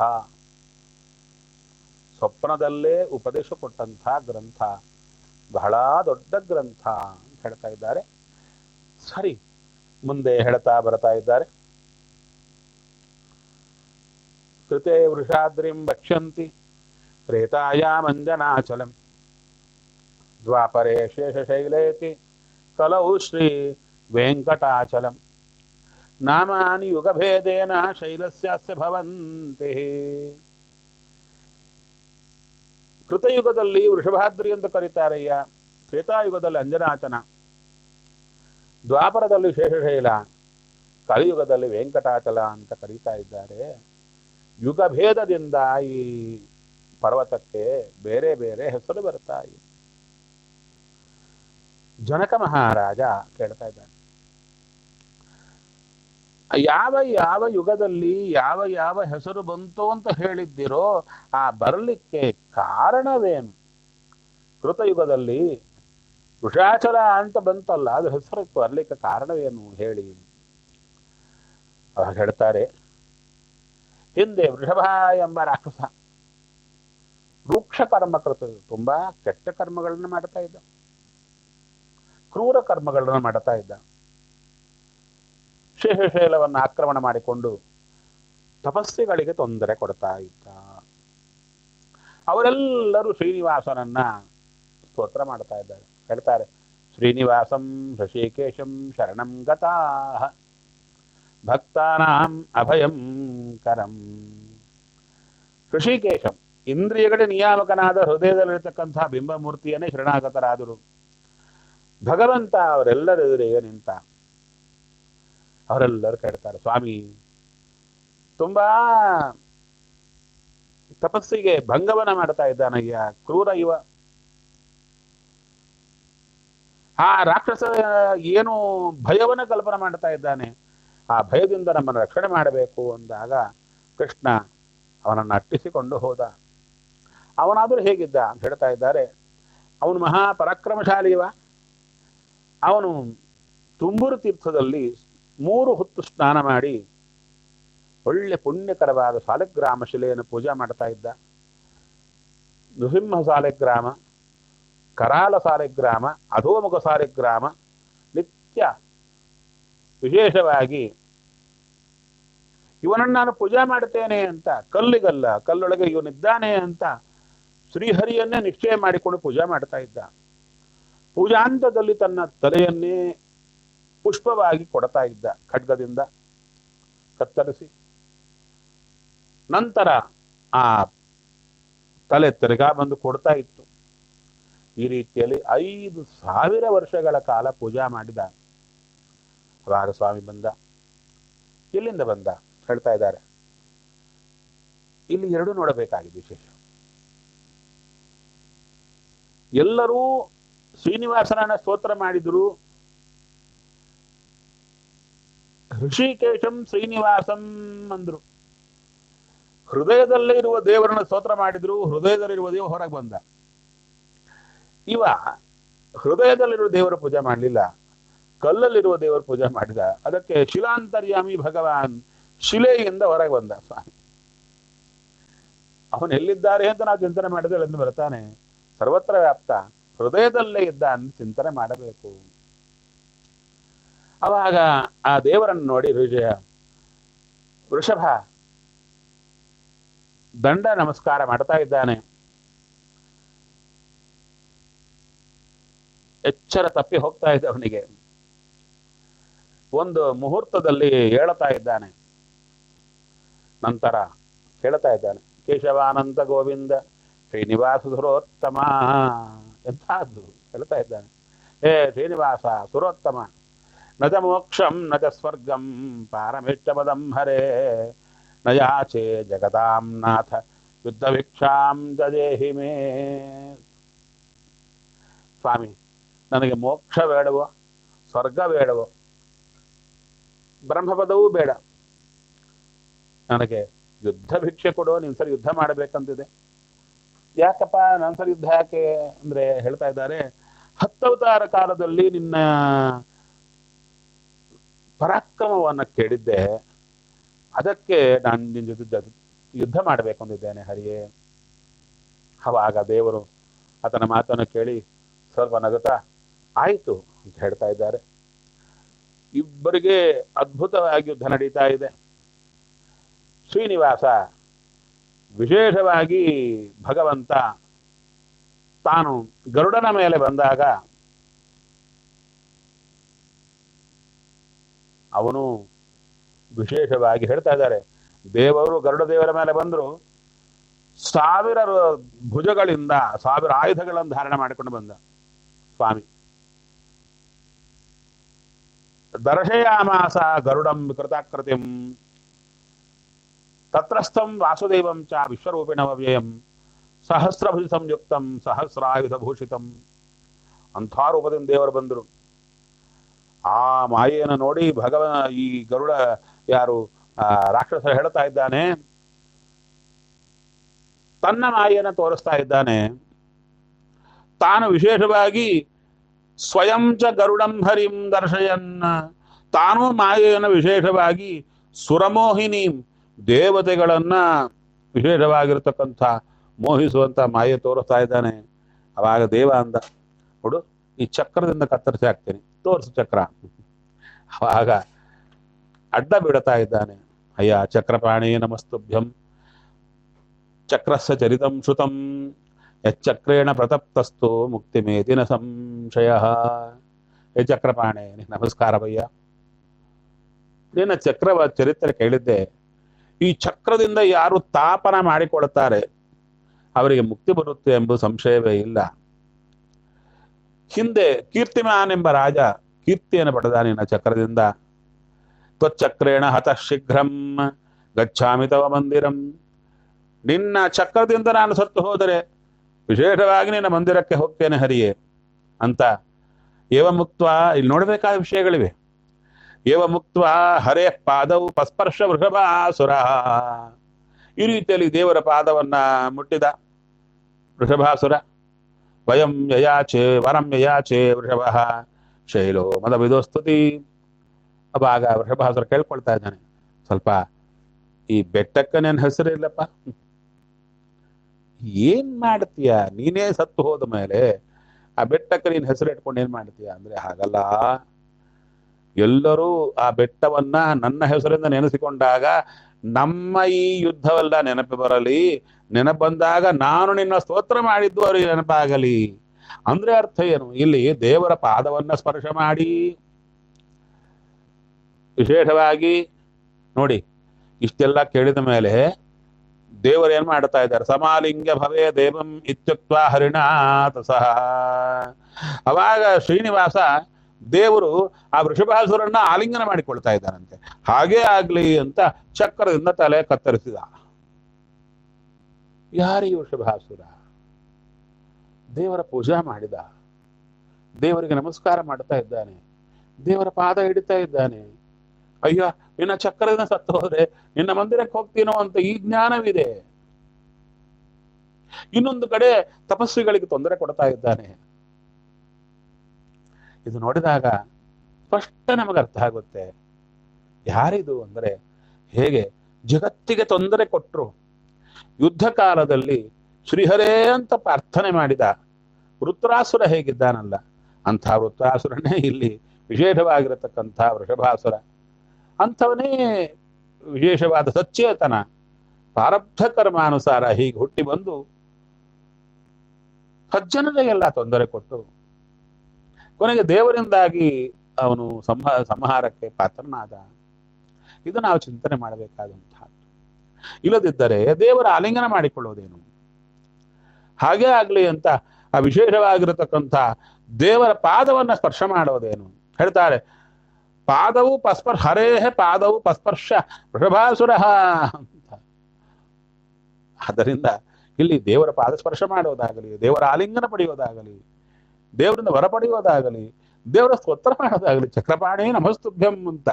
ಸ್ವಪ್ನದಲ್ಲೇ ಉಪದೇಶ ಕೊಟ್ಟಂಥ ಗ್ರಂಥ ಬಹಳ ದೊಡ್ಡ ಗ್ರಂಥ ಅಂತ ಹೇಳ್ತಾ ಇದ್ದಾರೆ ಸರಿ ಮುಂದೆ ಹೇಳ್ತಾ ಬರ್ತಾ ಇದ್ದಾರೆ ಕೃತೆ ವೃಷಾದ್ರಿಂ ಭಕ್ಷ್ಯಂತಿ ತ್ರೇತಾಯಾಮಂಜನಾಚಲಂ ದ್ವಾಪರೇ ಶೇಷಶೈಲೇತಿ ಕಲೌ ಶ್ರೀ ವೆಂಕಟಾಚಲಂ ನಾಮಾನಿ ಯುಗಭೇದೇನ ಶೈಲಸ್ಯಾಸ್ಯ ಭವಂತಿ ಕೃತಯುಗದಲ್ಲಿ ವೃಷಭಾದ್ರಿ ಅಂತ ಕರೀತಾರಯ್ಯ ತ್ರೇತಾಯುಗದಲ್ಲಿ ಅಂಜನಾಚನ ದ್ವಾಪರದಲ್ಲಿ ಶೇಷಶೈಲ ಕಲಿಯುಗದಲ್ಲಿ ವೆಂಕಟಾಚಲ ಅಂತ ಕರೀತಾ ಇದ್ದಾರೆ ಯುಗಭೇದದಿಂದ ಈ ಪರ್ವತಕ್ಕೆ ಬೇರೆ ಬೇರೆ ಹೆಸರು ಬರ್ತಾ ಇದೆ ಜನಕ ಮಹಾರಾಜ ಕೇಳ್ತಾ ಇದ್ದಾನೆ ಯಾವ ಯಾವ ಯುಗದಲ್ಲಿ ಯಾವ ಯಾವ ಹೆಸರು ಬಂತು ಅಂತ ಹೇಳಿದ್ದೀರೋ ಆ ಬರಲಿಕ್ಕೆ ಕಾರಣವೇನು ಕೃತಯುಗದಲ್ಲಿ ವೃಷಾಚಲ ಅಂತ ಬಂತಲ್ಲ ಅದು ಹೆಸರು ಬರ್ಲಿಕ್ಕೆ ಕಾರಣವೇನು ಹೇಳಿ ಅವಾಗ ಹೇಳ್ತಾರೆ ಹಿಂದೆ ವೃಷಭ ಎಂಬ ರಾಕ್ಷಸ ರೂಕ್ಷ ಕರ್ಮ ಕೃತ ತುಂಬಾ ಕೆಟ್ಟ ಕರ್ಮಗಳನ್ನ ಮಾಡ್ತಾ ಇದ್ದ ಕ್ರೂರ ಕರ್ಮಗಳನ್ನ ಮಾಡ್ತಾ ಇದ್ದ ಶೇಷಶೈಲವನ್ನು ಆಕ್ರಮಣ ಮಾಡಿಕೊಂಡು ತಪಸ್ಸಿಗಳಿಗೆ ತೊಂದರೆ ಕೊಡ್ತಾ ಇದ್ದ ಅವರೆಲ್ಲರೂ ಶ್ರೀನಿವಾಸನನ್ನ ಸ್ತೋತ್ರ ಮಾಡ್ತಾ ಇದ್ದಾರೆ ಹೇಳ್ತಾರೆ ಶ್ರೀನಿವಾಸಂ ಋಷಿಕೇಶಂ ಶರಣಂ ಗತಾಃ ಭಕ್ತಾನಾಂ ಅಭಯಂ ಕರಂ ಋಷಿಕೇಶಂ ಇಂದ್ರಿಯಗಳ ನಿಯಾಮಕನಾದ ಹೃದಯದಲ್ಲಿರತಕ್ಕಂಥ ಬಿಂಬಮೂರ್ತಿಯನ್ನೇ ಶರಣಾಗತರಾದರು ಭಗವಂತ ಅವರೆಲ್ಲರ ಎದುರಿಗೆ ನಿಂತ ಅವರೆಲ್ಲರೂ ಕೇಳ್ತಾರೆ ಸ್ವಾಮಿ ತುಂಬಾ ತಪಸ್ಸಿಗೆ ಭಂಗವನ್ನ ಮಾಡ್ತಾ ಇದ್ದಾನಯ್ಯ ಕ್ರೂರ ಇವ ಆ ರಾಕ್ಷಸ ಏನು ಭಯವನ್ನ ಕಲ್ಪನೆ ಮಾಡ್ತಾ ಇದ್ದಾನೆ ಆ ಭಯದಿಂದ ನಮ್ಮನ್ನು ರಕ್ಷಣೆ ಮಾಡಬೇಕು ಅಂದಾಗ ಕೃಷ್ಣ ಅವನನ್ನು ಅಟ್ಟಿಸಿಕೊಂಡು ಹೋದ ಅವನಾದರೂ ಹೇಗಿದ್ದ ಅಂತ ಹೇಳ್ತಾ ಇದ್ದಾರೆ ಅವನು ಮಹಾ ಪರಾಕ್ರಮಶಾಲಿಯವ ಅವನು ತುಂಬೂರು ತೀರ್ಥದಲ್ಲಿ ಮೂರು ಹೊತ್ತು ಸ್ನಾನ ಮಾಡಿ ಒಳ್ಳೆ ಪುಣ್ಯಕರವಾದ ಸಾಲಿಗ್ರಾಮ ಶಿಲೆಯನ್ನು ಪೂಜೆ ಮಾಡ್ತಾ ಇದ್ದ ನೃಸಿಂಹ ಸಾಲಿಗ್ರಾಮ ಕರಾಲ ಸಾಲಿಗ್ರಾಮ ಅಧೋಮುಖ ಸಾಲಿಗ್ರಾಮ ನಿತ್ಯ ವಿಶೇಷವಾಗಿ ಇವನನ್ನು ನಾನು ಪೂಜೆ ಮಾಡುತ್ತೇನೆ ಅಂತ ಕಲ್ಲಿಗಲ್ಲ ಕಲ್ಲೊಳಗೆ ಇವನಿದ್ದಾನೆ ಅಂತ ಶ್ರೀಹರಿಯನ್ನೇ ನಿಶ್ಚಯ ಮಾಡಿಕೊಂಡು ಪೂಜೆ ಮಾಡ್ತಾ ಇದ್ದ ಪೂಜಾಂತದಲ್ಲಿ ತನ್ನ ತಲೆಯನ್ನೇ ಪುಷ್ಪವಾಗಿ ಕೊಡ್ತಾ ಇದ್ದ ಖಡ್ಗದಿಂದ ಕತ್ತರಿಸಿ ನಂತರ ಆ ತಲೆ ತಿರುಗಾ ಬಂದು ಕೊಡ್ತಾ ಇತ್ತು ಈ ರೀತಿಯಲ್ಲಿ ಐದು ಸಾವಿರ ವರ್ಷಗಳ ಕಾಲ ಪೂಜಾ ಮಾಡಿದ ಅವಾಗ ಸ್ವಾಮಿ ಬಂದ ಎಲ್ಲಿಂದ ಬಂದ ಹೇಳ್ತಾ ಇದ್ದಾರೆ ಇಲ್ಲಿ ಎರಡು ನೋಡಬೇಕಾಗಿದೆ ವಿಶೇಷ ಎಲ್ಲರೂ ಶ್ರೀನಿವಾಸನನ್ನ ಸ್ತೋತ್ರ ಮಾಡಿದ್ರು ಋಷಿಕೇಶಂ ಶ್ರೀನಿವಾಸಂ ಅಂದ್ರು ಹೃದಯದಲ್ಲೇ ಇರುವ ದೇವರನ್ನ ಸ್ತೋತ್ರ ಮಾಡಿದ್ರು ಹೃದಯದಲ್ಲಿರುವ ದೇವ ಹೊರಗೆ ಬಂದ ಇವ ಹೃದಯದಲ್ಲಿರುವ ದೇವರ ಪೂಜೆ ಮಾಡಲಿಲ್ಲ ಕಲ್ಲಲ್ಲಿರುವ ದೇವರ ಪೂಜೆ ಮಾಡಿದ ಅದಕ್ಕೆ ಶಿಲಾಂತರ್ಯಾಮಿ ಭಗವಾನ್ ಶಿಲೆಯಿಂದ ಹೊರಗೆ ಬಂದ ಸ್ವಾಮಿ ಅವನು ಎಲ್ಲಿದ್ದಾರೆ ಅಂತ ನಾವು ಚಿಂತನೆ ಮಾಡಿದ್ರೆ ಎಂದು ಬರ್ತಾನೆ ಸರ್ವತ್ರ ವ್ಯಾಪ್ತ ಹೃದಯದಲ್ಲೇ ಇದ್ದ ಅಂತ ಚಿಂತನೆ ಮಾಡಬೇಕು ಅವಾಗ ಆ ದೇವರನ್ನು ನೋಡಿ ವಿಜಯ ವೃಷಭ ದಂಡ ನಮಸ್ಕಾರ ಮಾಡ್ತಾ ಇದ್ದಾನೆ ಎಚ್ಚರ ತಪ್ಪಿ ಹೋಗ್ತಾ ಇದ್ದ ಅವನಿಗೆ ಒಂದು ಮುಹೂರ್ತದಲ್ಲಿ ಹೇಳುತ್ತಾ ಇದ್ದಾನೆ ನಂತರ ಹೇಳ್ತಾ ಇದ್ದಾನೆ ಕೇಶವಾನಂದ ಗೋವಿಂದ ಶ್ರೀನಿವಾಸ ಸುರೋತ್ತಮ ಎಂಥದ್ದು ಹೇಳ್ತಾ ಇದ್ದಾನೆ ಹೇ ಶ್ರೀನಿವಾಸ ಸುರೋತ್ತಮ ನಜ ಮೋಕ್ಷಂ ನಜ ಸ್ವರ್ಗಂ ಪಾರಮೇಷ್ಟಪದಂ ಹರೇ ನಯಾಚೆ ಜಗದಾಂ ನಾಥ ಯುದ್ಧ ಭಿಕ್ಷಾಂ ಜದೇಹಿ ಮೇ ಸ್ವಾಮಿ ನನಗೆ ಮೋಕ್ಷ ಬೇಡವೋ ಸ್ವರ್ಗ ಬೇಡವೋ ಬ್ರಹ್ಮಪದವೂ ಬೇಡ ನನಗೆ ಯುದ್ಧ ಭಿಕ್ಷೆ ಕೊಡೋ ನಿನ್ ಸರಿ ಯುದ್ಧ ಮಾಡಬೇಕಂತಿದೆ ಯಾಕಪ್ಪ ನನ್ನ ಸರಿ ಯುದ್ಧ ಯಾಕೆ ಅಂದ್ರೆ ಹೇಳ್ತಾ ಇದ್ದಾರೆ ಹತ್ತವತಾರ ಕಾಲದಲ್ಲಿ ನಿನ್ನ ಪರಾಕ್ರಮವನ್ನ ಕೇಳಿದ್ದೆ ಅದಕ್ಕೆ ನಾನು ನಿನ್ನ ಜೊತೆ ಜ- ಯುದ್ಧ ಮಾಡಬೇಕು ಅಂದಿದ್ದೇನೆ ಹರಿಯೇ ಅವಾಗ ದೇವರು ಆತನ ಮಾತನ್ನು ಕೇಳಿ ಸ್ವಲ್ಪ ನಗುತ್ತಾ ಆಯಿತು ಅಂತ ಹೇಳ್ತಾ ಇದ್ದಾರೆ ಇಬ್ಬರಿಗೆ ಅದ್ಭುತವಾಗಿ ಯುದ್ಧ ನಡೀತಾ ಇದೆ ಶ್ರೀನಿವಾಸ ವಿಶೇಷವಾಗಿ ಭಗವಂತ ತಾನು ಗರುಡನ ಮೇಲೆ ಬಂದಾಗ ಅವನು ವಿಶೇಷವಾಗಿ ಹೇಳ್ತಾ ಇದ್ದಾರೆ ದೇವರು ಗರುಡ ದೇವರ ಮೇಲೆ ಬಂದರು ಸಾವಿರ ರು- ಭುಜಗಳಿಂದ ಸಾವಿರ ಆಯುಧಗಳನ್ನು ಧಾರಣೆ ಮಾಡಿಕೊಂಡು ಬಂದ ಸ್ವಾಮಿ ದರ್ಶಯಾಮಾಸ ಗರುಡಂ ವಿಕೃತಾಕೃತಿಂ ತತ್ರಸ್ಥಂ ವಾಸುದೇವಂ ಚ ವಿಶ್ವರೂಪಿಣವ್ಯಯಂ ಸಹಸ್ರಭುಜ ಸಂಯುಕ್ತಂ ಸಹಸ್ರಾಯುಧ ಭೂಷಿತಂ ಅಂಥ ರೂಪದಿಂದ ದೇವರು ಬಂದರು ಆ ಮಾಯೆಯನ್ನು ನೋಡಿ ಭಗವನ ಈ ಗರುಡ ಯಾರು ಆ, ರಾಕ್ಷಸ ಹೇಳ್ತಾ ಇದ್ದಾನೆ ತನ್ನ ಮಾಯೆಯನ್ನು ತೋರಿಸ್ತಾ ಇದ್ದಾನೆ ತಾನು ವಿಶೇಷವಾಗಿ ಸ್ವಯಂ ಚ ಗರುಡಂ ಹರಿಂ ದರ್ಶಯನ್ ತಾನೂ ಮಾಯೆಯನ್ನು ವಿಶೇಷವಾಗಿ ಸುರಮೋಹಿನಿ ದೇವತೆಗಳನ್ನ ವಿಶೇಷವಾಗಿರ್ತಕ್ಕಂಥ ಮೋಹಿಸುವಂತ ಮಾಯೆ ತೋರಿಸ್ತಾ ಇದ್ದಾನೆ ಅವಾಗ ದೇವ ಅಂದ ನೋಡು ಈ ಚಕ್ರದಿಂದ ಕತ್ತರಿಸಿ ಹಾಕ್ತೇನೆ ತೋರಿಸು ಚಕ್ರ ಅವಾಗ ಅಡ್ಡ ಬಿಡ್ತಾ ಇದ್ದಾನೆ ಅಯ್ಯ ಚಕ್ರಪಾಣಿ ನಮಸ್ತುಭ್ಯಂ ಚಕ್ರಸ್ಯ ಚರಿತಂ ಶ್ರುತಂ ಯಚ್ಚಕ್ರೇಣ ಪ್ರತಪ್ತಸ್ತು ಮುಕ್ತಿಮೇತಿನ ಸಂಶಯ ಏ ಚಕ್ರಪಾಣೆ ನಿನಗೆ ನಮಸ್ಕಾರವಯ್ಯ ನಿನ್ನ ಚಕ್ರವ ಚರಿತ್ರೆ ಕೇಳಿದ್ದೆ ಈ ಚಕ್ರದಿಂದ ಯಾರು ತಾಪನ ಮಾಡಿಕೊಳ್ತಾರೆ ಅವರಿಗೆ ಮುಕ್ತಿ ಬರುತ್ತೆ ಎಂಬ ಸಂಶಯವೇ ಇಲ್ಲ ಹಿಂದೆ ಕೀರ್ತಿಮಾನ್ ಎಂಬ ರಾಜ ಕೀರ್ತಿಯನ್ನು ಪಡೆದ ನಿನ್ನ ಚಕ್ರದಿಂದ ತ್ವಚ್ಚಕ್ರೇಣ ಹತಃ ಶೀಘ್ರಂ ಗಚ್ಚಾಮಿ ತವ ಮಂದಿರಂ ನಿನ್ನ ಚಕ್ರದಿಂದ ನಾನು ಸತ್ತು ಹೋದರೆ ವಿಶೇಷವಾಗಿ ನಿನ್ನ ಮಂದಿರಕ್ಕೆ ಹೋಗ್ತೇನೆ ಹರಿಯೇ ಅಂತ ಏವ ಮುಕ್ತ ಇಲ್ಲಿ ನೋಡಬೇಕಾದ ವಿಷಯಗಳಿವೆ ಏವ ಮುಕ್ತ ಹರೇ ಪಾದವು ಪಸ್ಪರ್ಶ ವೃಷಭಾಸುರ ಈ ರೀತಿಯಲ್ಲಿ ದೇವರ ಪಾದವನ್ನ ಮುಟ್ಟಿದ ವೃಷಭಾಸುರ ವಯಂ ಯಯಾಚೆ ವರಂ ಯಯಾಚೆ ವೃಷಭ ಶೈಲೋ ಮದ ವಿದೋಸ್ತುತಿ ಅವಾಗ ವೃಷಭಾಸುರ ಕೇಳ್ಕೊಳ್ತಾ ಇದ್ದಾನೆ ಸ್ವಲ್ಪ ಈ ಬೆಟ್ಟಕ್ಕೆ ನನ್ನ ಹೆಸರಿಲ್ಲಪ್ಪ ಏನ್ ಮಾಡ್ತೀಯ ನೀನೇ ಸತ್ತು ಹೋದ ಮೇಲೆ ಆ ಬೆಟ್ಟಕ್ಕೆ ನೀನ್ ಹೆಸರು ಇಟ್ಕೊಂಡು ಏನ್ ಮಾಡ್ತೀಯ ಅಂದ್ರೆ ಹಾಗಲ್ಲ ಎಲ್ಲರೂ ಆ ಬೆಟ್ಟವನ್ನ ನನ್ನ ಹೆಸರಿಂದ ನೆನೆಸಿಕೊಂಡಾಗ ನಮ್ಮ ಈ ಯುದ್ಧವೆಲ್ಲ ನೆನಪು ಬರಲಿ ನೆನಪು ಬಂದಾಗ ನಾನು ನಿನ್ನ ಸ್ತೋತ್ರ ಮಾಡಿದ್ದು ಅವರಿಗೆ ನೆನಪಾಗಲಿ ಅಂದ್ರೆ ಅರ್ಥ ಏನು ಇಲ್ಲಿ ದೇವರ ಪಾದವನ್ನ ಸ್ಪರ್ಶ ಮಾಡಿ ವಿಶೇಷವಾಗಿ ನೋಡಿ ಇಷ್ಟೆಲ್ಲ ಕೇಳಿದ ಮೇಲೆ ದೇವರು ಏನ್ ಮಾಡ್ತಾ ಇದ್ದಾರೆ ಸಮಾಲಿಂಗ ಭವೇ ದೇವಂ ಇತ್ಯುಕ್ತ ಹರಿಣಾತ ಸಹ ಅವಾಗ ಶ್ರೀನಿವಾಸ ದೇವರು ಆ ವೃಷಭಾಸುರನ್ನ ಆಲಿಂಗನ ಮಾಡಿಕೊಳ್ತಾ ಇದ್ದಾನಂತೆ ಹಾಗೇ ಆಗ್ಲಿ ಅಂತ ಚಕ್ರದಿಂದ ತಲೆ ಕತ್ತರಿಸಿದ ಯಾರೀ ವೃಷಭಾಸುರ ದೇವರ ಪೂಜಾ ಮಾಡಿದ ದೇವರಿಗೆ ನಮಸ್ಕಾರ ಮಾಡ್ತಾ ಇದ್ದಾನೆ ದೇವರ ಪಾದ ಹಿಡಿತಾ ಇದ್ದಾನೆ ಅಯ್ಯ ನಿನ್ನ ಚಕ್ರದಿಂದ ಸತ್ತು ಹೋದ್ರೆ ನಿನ್ನ ಮಂದಿರಕ್ಕೆ ಹೋಗ್ತೀನೋ ಅಂತ ಈ ಜ್ಞಾನವಿದೆ ಇನ್ನೊಂದು ಕಡೆ ತಪಸ್ವಿಗಳಿಗೆ ತೊಂದರೆ ಕೊಡ್ತಾ ಇದ್ದಾನೆ ಇದು ನೋಡಿದಾಗ ಸ್ಪಷ್ಟ ನಮಗೆ ಅರ್ಥ ಆಗುತ್ತೆ ಯಾರಿದು ಅಂದ್ರೆ ಹೇಗೆ ಜಗತ್ತಿಗೆ ತೊಂದರೆ ಕೊಟ್ಟರು ಯುದ್ಧ ಕಾಲದಲ್ಲಿ ಶ್ರೀಹರೇ ಅಂತ ಪ್ರಾರ್ಥನೆ ಮಾಡಿದ ವೃತ್ರಾಸುರ ಹೇಗಿದ್ದಾನಲ್ಲ ಅಂಥ ವೃತ್ರಾಸುರನೇ ಇಲ್ಲಿ ವಿಶೇಷವಾಗಿರತಕ್ಕಂಥ ವೃಷಭಾಸುರ ಅಂಥವನೇ ವಿಶೇಷವಾದ ಸಚೇತನ ಪ್ರಾರಬ್ಧ ಕರ್ಮಾನುಸಾರ ಹೀಗೆ ಹುಟ್ಟಿ ಬಂದು ಸಜ್ಜನರಿಗೆಲ್ಲ ತೊಂದರೆ ಕೊಟ್ಟು ಕೊನೆಗೆ ದೇವರಿಂದಾಗಿ ಅವನು ಸಂಹ ಸಂಹಾರಕ್ಕೆ ಪಾತ್ರನಾದ ಇದು ನಾವು ಚಿಂತನೆ ಮಾಡಬೇಕಾದಂತಹದ್ದು ಇಲ್ಲದಿದ್ದರೆ ದೇವರ ಆಲಿಂಗನ ಮಾಡಿಕೊಳ್ಳೋದೇನು ಹಾಗೇ ಆಗ್ಲಿ ಅಂತ ಆ ವಿಶೇಷವಾಗಿರತಕ್ಕಂಥ ದೇವರ ಪಾದವನ್ನ ಸ್ಪರ್ಶ ಮಾಡೋದೇನು ಹೇಳ್ತಾರೆ ಪಾದವು ಪಸ್ಪರ್ ಹರೇಹ ಪಾದವು ಪಸ್ಪರ್ಶ ವೃಷಭಾಸುರ ಅಂತ ಆದ್ದರಿಂದ ಇಲ್ಲಿ ದೇವರ ಪಾದ ಸ್ಪರ್ಶ ಮಾಡೋದಾಗಲಿ ದೇವರ ಆಲಿಂಗನ ಪಡೆಯೋದಾಗಲಿ ದೇವರಿಂದ ವರ ಪಡೆಯೋದಾಗಲಿ ದೇವರ ಸ್ತೋತ್ರ ಮಾಡೋದಾಗಲಿ ಚಕ್ರಪಾಣಿ ನಮಸ್ತುಭ್ಯಂ ಅಂತ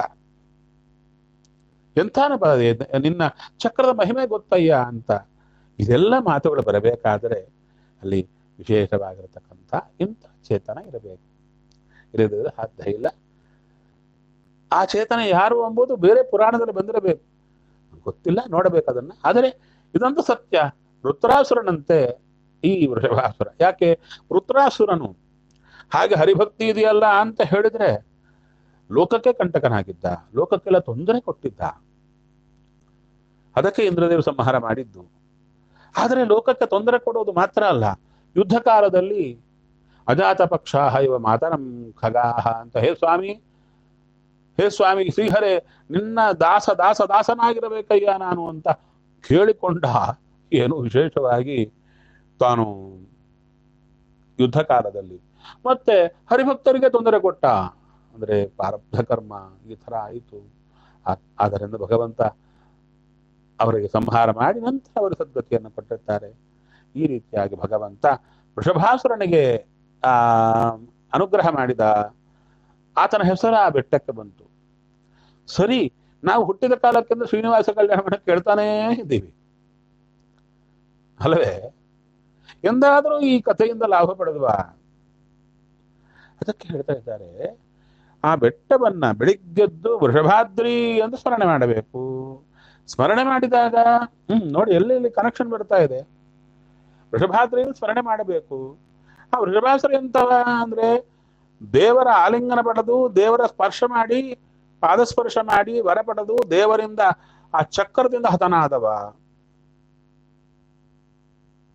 ಎಂಥ ನಿನ್ನ ಚಕ್ರದ ಮಹಿಮೆ ಗೊತ್ತಯ್ಯ ಅಂತ ಇದೆಲ್ಲ ಮಾತುಗಳು ಬರಬೇಕಾದರೆ ಅಲ್ಲಿ ವಿಶೇಷವಾಗಿರತಕ್ಕಂಥ ಇಂಥ ಚೇತನ ಇರಬೇಕು ಇರದಿದ್ರೆ ಸಾಧ್ಯ ಇಲ್ಲ ಆ ಚೇತನ ಯಾರು ಎಂಬುದು ಬೇರೆ ಪುರಾಣದಲ್ಲಿ ಬಂದಿರಬೇಕು ಗೊತ್ತಿಲ್ಲ ನೋಡಬೇಕು ಅದನ್ನ ಆದರೆ ಇದೊಂದು ಸತ್ಯ ವೃತ್ರಾಸುರನಂತೆ ಈ ವೃಷಭಾಸುರ ಯಾಕೆ ವೃತ್ರಾಸುರನು ಹಾಗೆ ಹರಿಭಕ್ತಿ ಇದೆಯಲ್ಲ ಅಂತ ಹೇಳಿದ್ರೆ ಲೋಕಕ್ಕೆ ಕಂಟಕನಾಗಿದ್ದ ಲೋಕಕ್ಕೆಲ್ಲ ತೊಂದರೆ ಕೊಟ್ಟಿದ್ದ ಅದಕ್ಕೆ ಇಂದ್ರದೇವರು ಸಂಹಾರ ಮಾಡಿದ್ದು ಆದರೆ ಲೋಕಕ್ಕೆ ತೊಂದರೆ ಕೊಡೋದು ಮಾತ್ರ ಅಲ್ಲ ಯುದ್ಧ ಕಾಲದಲ್ಲಿ ಅಜಾತ ಪಕ್ಷ ಇವ ಮಾತರಂ ಖಗಾಹ ಅಂತ ಹೇ ಸ್ವಾಮಿ ಹೇ ಸ್ವಾಮಿ ಶ್ರೀಹರೇ ನಿನ್ನ ದಾಸ ದಾಸ ದಾಸನಾಗಿರಬೇಕಯ್ಯ ನಾನು ಅಂತ ಕೇಳಿಕೊಂಡ ಏನು ವಿಶೇಷವಾಗಿ ತಾನು ಯುದ್ಧ ಕಾಲದಲ್ಲಿ ಮತ್ತೆ ಹರಿಭಕ್ತರಿಗೆ ತೊಂದರೆ ಕೊಟ್ಟ ಅಂದ್ರೆ ಪ್ರಾರಬ್ಧ ಕರ್ಮ ಈ ತರ ಆಯಿತು ಆದ್ದರಿಂದ ಭಗವಂತ ಅವರಿಗೆ ಸಂಹಾರ ಮಾಡಿ ನಂತರ ಅವರು ಸದ್ಗತಿಯನ್ನು ಕೊಟ್ಟಿರ್ತಾರೆ ಈ ರೀತಿಯಾಗಿ ಭಗವಂತ ವೃಷಭಾಸುರನಿಗೆ ಆ ಅನುಗ್ರಹ ಮಾಡಿದ ಆತನ ಹೆಸರು ಆ ಬೆಟ್ಟಕ್ಕೆ ಬಂತು ಸರಿ ನಾವು ಹುಟ್ಟಿದ ಕಾಲಕ್ಕಿಂತ ಶ್ರೀನಿವಾಸ ಕಲ್ಯಾಣ ಕೇಳ್ತಾನೇ ಇದ್ದೀವಿ ಅಲ್ಲವೇ ಎಂದಾದರೂ ಈ ಕಥೆಯಿಂದ ಲಾಭ ಪಡೆದ್ವಾ ಅದಕ್ಕೆ ಹೇಳ್ತಾ ಇದ್ದಾರೆ ಆ ಬೆಟ್ಟವನ್ನ ಬೆಳಿಗ್ಗೆದ್ದು ವೃಷಭಾದ್ರಿ ಎಂದು ಸ್ಮರಣೆ ಮಾಡಬೇಕು ಸ್ಮರಣೆ ಮಾಡಿದಾಗ ಹ್ಮ್ ನೋಡಿ ಎಲ್ಲೆಲ್ಲಿ ಕನೆಕ್ಷನ್ ಬರ್ತಾ ಇದೆ ವೃಷಭಾದ್ರಿಯನ್ನು ಸ್ಮರಣೆ ಮಾಡಬೇಕು ಆ ವೃಷಭಾಸುರ ಎಂತವ ಅಂದ್ರೆ ದೇವರ ಆಲಿಂಗನ ಪಡೆದು ದೇವರ ಸ್ಪರ್ಶ ಮಾಡಿ ಪಾದಸ್ಪರ್ಶ ಮಾಡಿ ವರ ಪಡೆದು ದೇವರಿಂದ ಆ ಚಕ್ರದಿಂದ ಹತನಾದವ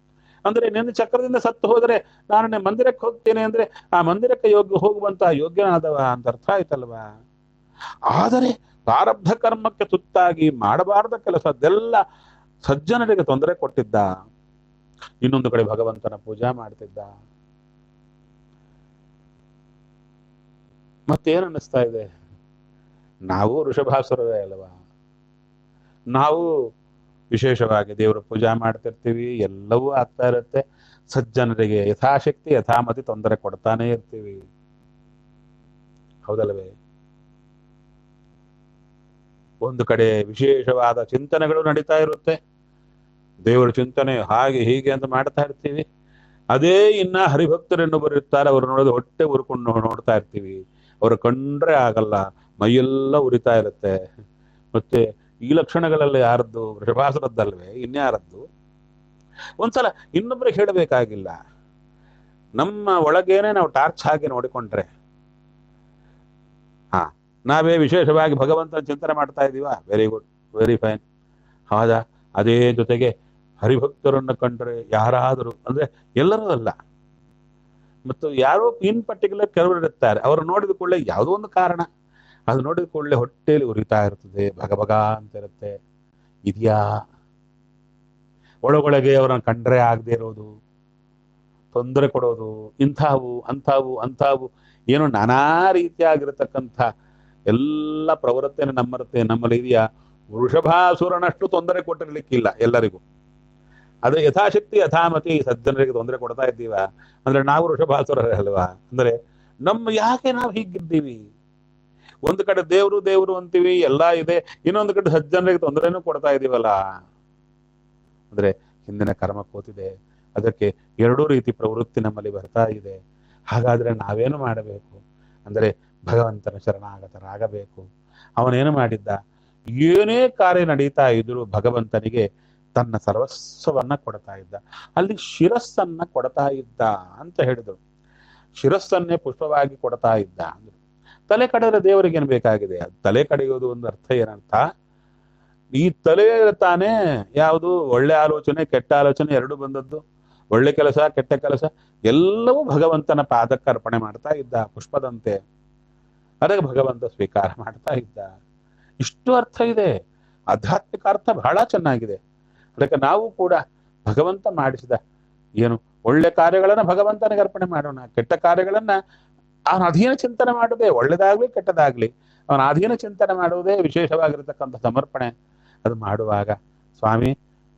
ಅಂದ್ರೆ ನಿನ್ನ ಚಕ್ರದಿಂದ ಸತ್ತು ಹೋದರೆ ನಾನು ನಿನ್ನ ಮಂದಿರಕ್ಕೆ ಹೋಗ್ತೇನೆ ಅಂದ್ರೆ ಆ ಮಂದಿರಕ್ಕೆ ಯೋಗ್ಯ ಹೋಗುವಂತ ಯೋಗ್ಯನಾದವ ಅಂತ ಅರ್ಥ ಆಯ್ತಲ್ವಾ ಆದರೆ ಪ್ರಾರಬ್ಧ ಕರ್ಮಕ್ಕೆ ತುತ್ತಾಗಿ ಮಾಡಬಾರದ ಕೆಲಸದ್ದೆಲ್ಲ ಸಜ್ಜನರಿಗೆ ತೊಂದರೆ ಕೊಟ್ಟಿದ್ದ ಇನ್ನೊಂದು ಕಡೆ ಭಗವಂತನ ಪೂಜಾ ಮಾಡ್ತಿದ್ದ ಮತ್ತೇನು ಅನ್ನಿಸ್ತಾ ಇದೆ ನಾವು ಋಷಭಾಸುರವೇ ಅಲ್ವಾ ನಾವು ವಿಶೇಷವಾಗಿ ದೇವರ ಪೂಜಾ ಮಾಡ್ತಿರ್ತೀವಿ ಎಲ್ಲವೂ ಆಗ್ತಾ ಇರುತ್ತೆ ಸಜ್ಜನರಿಗೆ ಯಥಾಶಕ್ತಿ ಯಥಾಮತಿ ತೊಂದರೆ ಕೊಡ್ತಾನೆ ಇರ್ತೀವಿ ಹೌದಲ್ವೇ ಒಂದು ಕಡೆ ವಿಶೇಷವಾದ ಚಿಂತನೆಗಳು ನಡೀತಾ ಇರುತ್ತೆ ದೇವರ ಚಿಂತನೆ ಹಾಗೆ ಹೀಗೆ ಅಂತ ಮಾಡ್ತಾ ಇರ್ತೀವಿ ಅದೇ ಇನ್ನ ಹರಿಭಕ್ತರೆನ್ನು ಬರುತ್ತಾರೆ ಅವರು ನೋಡೋದು ಹೊಟ್ಟೆ ಉರ್ಕೊಂಡು ನೋಡ್ತಾ ಇರ್ತೀವಿ ಅವರು ಕಂಡ್ರೆ ಆಗಲ್ಲ ಮೈಯೆಲ್ಲ ಉರಿತಾ ಇರುತ್ತೆ ಮತ್ತೆ ಈ ಲಕ್ಷಣಗಳೆಲ್ಲ ಯಾರದ್ದು ವೃಷಭಾಸುರದ್ದಲ್ವೇ ಇನ್ಯಾರದ್ದು ಒಂದ್ಸಲ ಇನ್ನೊಬ್ರಿಗೆ ಹೇಳಬೇಕಾಗಿಲ್ಲ ನಮ್ಮ ಒಳಗೇನೆ ನಾವು ಟಾರ್ಚ್ ಹಾಕಿ ನೋಡಿಕೊಂಡ್ರೆ ಹಾ ನಾವೇ ವಿಶೇಷವಾಗಿ ಭಗವಂತನ ಚಿಂತನೆ ಮಾಡ್ತಾ ಇದೀವಾ ವೆರಿ ಗುಡ್ ವೆರಿ ಫೈನ್ ಹೌದಾ ಅದೇ ಜೊತೆಗೆ ಹರಿಭಕ್ತರನ್ನು ಕಂಡ್ರೆ ಯಾರಾದರೂ ಅಂದ್ರೆ ಎಲ್ಲರೂ ಅಲ್ಲ ಮತ್ತು ಯಾರೋ ಇನ್ ಪರ್ಟಿಕ್ಯುಲರ್ ಕೆಲವರು ಇರುತ್ತಾರೆ ಅವರು ನೋಡಿದ ಕೂಡಲೇ ಯಾವುದೋ ಒಂದು ಕಾರಣ ಅದು ನೋಡಿದ ಕೂಡಲೇ ಹೊಟ್ಟೆಯಲ್ಲಿ ಉರಿತಾ ಇರ್ತದೆ ಭಗಭಗ ಅಂತ ಇರುತ್ತೆ ಇದೆಯಾ ಒಳಗೊಳಗೆ ಅವರನ್ನು ಕಂಡ್ರೆ ಆಗದೆ ಇರೋದು ತೊಂದರೆ ಕೊಡೋದು ಇಂಥವು ಅಂಥವು ಅಂಥವು ಏನು ನಾನಾ ರೀತಿಯಾಗಿರತಕ್ಕಂಥ ಎಲ್ಲ ಪ್ರವೃತ್ತಿಯನ್ನು ನಮ್ಮರುತ್ತೆ ನಮ್ಮಲ್ಲಿ ಇದೆಯಾ ವೃಷಭಾಸುರನಷ್ಟು ತೊಂದರೆ ಕೊಟ್ಟಿರ್ಲಿಕ್ಕಿಲ್ಲ ಎಲ್ಲರಿಗೂ ಅದು ಯಥಾಶಕ್ತಿ ಯಥಾಮತಿ ಸಜ್ಜನರಿಗೆ ತೊಂದರೆ ಕೊಡ್ತಾ ಇದ್ದೀವ ಅಂದ್ರೆ ನಾವು ವೃಷಭಾಸುರರೇ ಅಲ್ವಾ ಅಂದ್ರೆ ನಮ್ಮ ಯಾಕೆ ನಾವು ಹೀಗಿದ್ದೀವಿ ಒಂದು ಕಡೆ ದೇವರು ದೇವರು ಅಂತೀವಿ ಎಲ್ಲ ಇದೆ ಇನ್ನೊಂದು ಕಡೆ ಸಜ್ಜನರಿಗೆ ತೊಂದರೆನೂ ಕೊಡ್ತಾ ಇದೀವಲ್ಲ ಅಂದ್ರೆ ಹಿಂದಿನ ಕರ್ಮ ಕೂತಿದೆ ಅದಕ್ಕೆ ಎರಡೂ ರೀತಿ ಪ್ರವೃತ್ತಿ ನಮ್ಮಲ್ಲಿ ಬರ್ತಾ ಇದೆ ಹಾಗಾದ್ರೆ ನಾವೇನು ಮಾಡಬೇಕು ಅಂದರೆ ಭಗವಂತನ ಶರಣಾಗತರಾಗಬೇಕು ಅವನೇನು ಮಾಡಿದ್ದ ಏನೇ ಕಾರ್ಯ ನಡೀತಾ ಇದ್ರು ಭಗವಂತನಿಗೆ ತನ್ನ ಸರ್ವಸ್ವವನ್ನ ಕೊಡ್ತಾ ಇದ್ದ ಅಲ್ಲಿ ಶಿರಸ್ಸನ್ನ ಕೊಡ್ತಾ ಇದ್ದ ಅಂತ ಹೇಳಿದ್ರು ಶಿರಸ್ಸನ್ನೇ ಪುಷ್ಪವಾಗಿ ಕೊಡ್ತಾ ಇದ್ದ ಅಂದ್ರು ತಲೆ ಕಡೆದ್ರೆ ದೇವರಿಗೆ ಏನ್ ಬೇಕಾಗಿದೆ ತಲೆ ಕಡೆಯೋದು ಒಂದು ಅರ್ಥ ಏನರ್ಥ ಈ ತಲೆ ತಾನೇ ಯಾವುದು ಒಳ್ಳೆ ಆಲೋಚನೆ ಕೆಟ್ಟ ಆಲೋಚನೆ ಎರಡು ಬಂದದ್ದು ಒಳ್ಳೆ ಕೆಲಸ ಕೆಟ್ಟ ಕೆಲಸ ಎಲ್ಲವೂ ಭಗವಂತನ ಪಾದಕ್ಕೆ ಅರ್ಪಣೆ ಮಾಡ್ತಾ ಇದ್ದ ಪುಷ್ಪದಂತೆ ಅದಕ್ಕೆ ಭಗವಂತ ಸ್ವೀಕಾರ ಮಾಡ್ತಾ ಇದ್ದ ಇಷ್ಟು ಅರ್ಥ ಇದೆ ಆಧ್ಯಾತ್ಮಿಕ ಅರ್ಥ ಬಹಳ ಚೆನ್ನಾಗಿದೆ ಅದಕ್ಕೆ ನಾವು ಕೂಡ ಭಗವಂತ ಮಾಡಿಸಿದ ಏನು ಒಳ್ಳೆ ಕಾರ್ಯಗಳನ್ನ ಭಗವಂತನಿಗೆ ಅರ್ಪಣೆ ಮಾಡೋಣ ಕೆಟ್ಟ ಕಾರ್ಯಗಳನ್ನ ಅವನ ಅಧೀನ ಚಿಂತನೆ ಮಾಡುವುದೇ ಒಳ್ಳೇದಾಗ್ಲಿ ಕೆಟ್ಟದಾಗ್ಲಿ ಅವನ ಅಧೀನ ಚಿಂತನೆ ಮಾಡುವುದೇ ವಿಶೇಷವಾಗಿರತಕ್ಕಂಥ ಸಮರ್ಪಣೆ ಅದು ಮಾಡುವಾಗ ಸ್ವಾಮಿ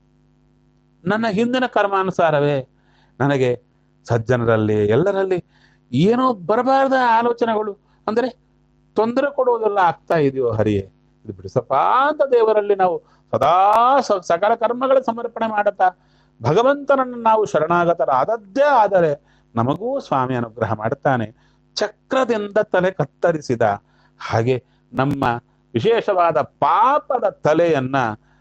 ನನ್ನ ಹಿಂದಿನ ಕರ್ಮಾನುಸಾರವೇ ನನಗೆ ಸಜ್ಜನರಲ್ಲಿ ಎಲ್ಲರಲ್ಲಿ ಏನೋ ಬರಬಾರದ ಆಲೋಚನೆಗಳು ಅಂದ್ರೆ ತೊಂದರೆ ಕೊಡುವುದೆಲ್ಲ ಆಗ್ತಾ ಇದೆಯೋ ಹರಿಯೇ ಇದು ಬಿಡಿಸಪ್ಪ ಅಂತ ದೇವರಲ್ಲಿ ನಾವು ಸದಾ ಸ- ಸಕಲ ಕರ್ಮಗಳ ಸಮರ್ಪಣೆ ಮಾಡುತ್ತಾ ಭಗವಂತನನ್ನು ನಾವು ಶರಣಾಗತರಾದದ್ದೇ ಆದರೆ ನಮಗೂ ಸ್ವಾಮಿ ಅನುಗ್ರಹ ಮಾಡುತ್ತಾನೆ ಚಕ್ರದಿಂದ ತಲೆ ಕತ್ತರಿಸಿದ ಹಾಗೆ ನಮ್ಮ ವಿಶೇಷವಾದ ಪಾಪದ ತಲೆಯನ್ನ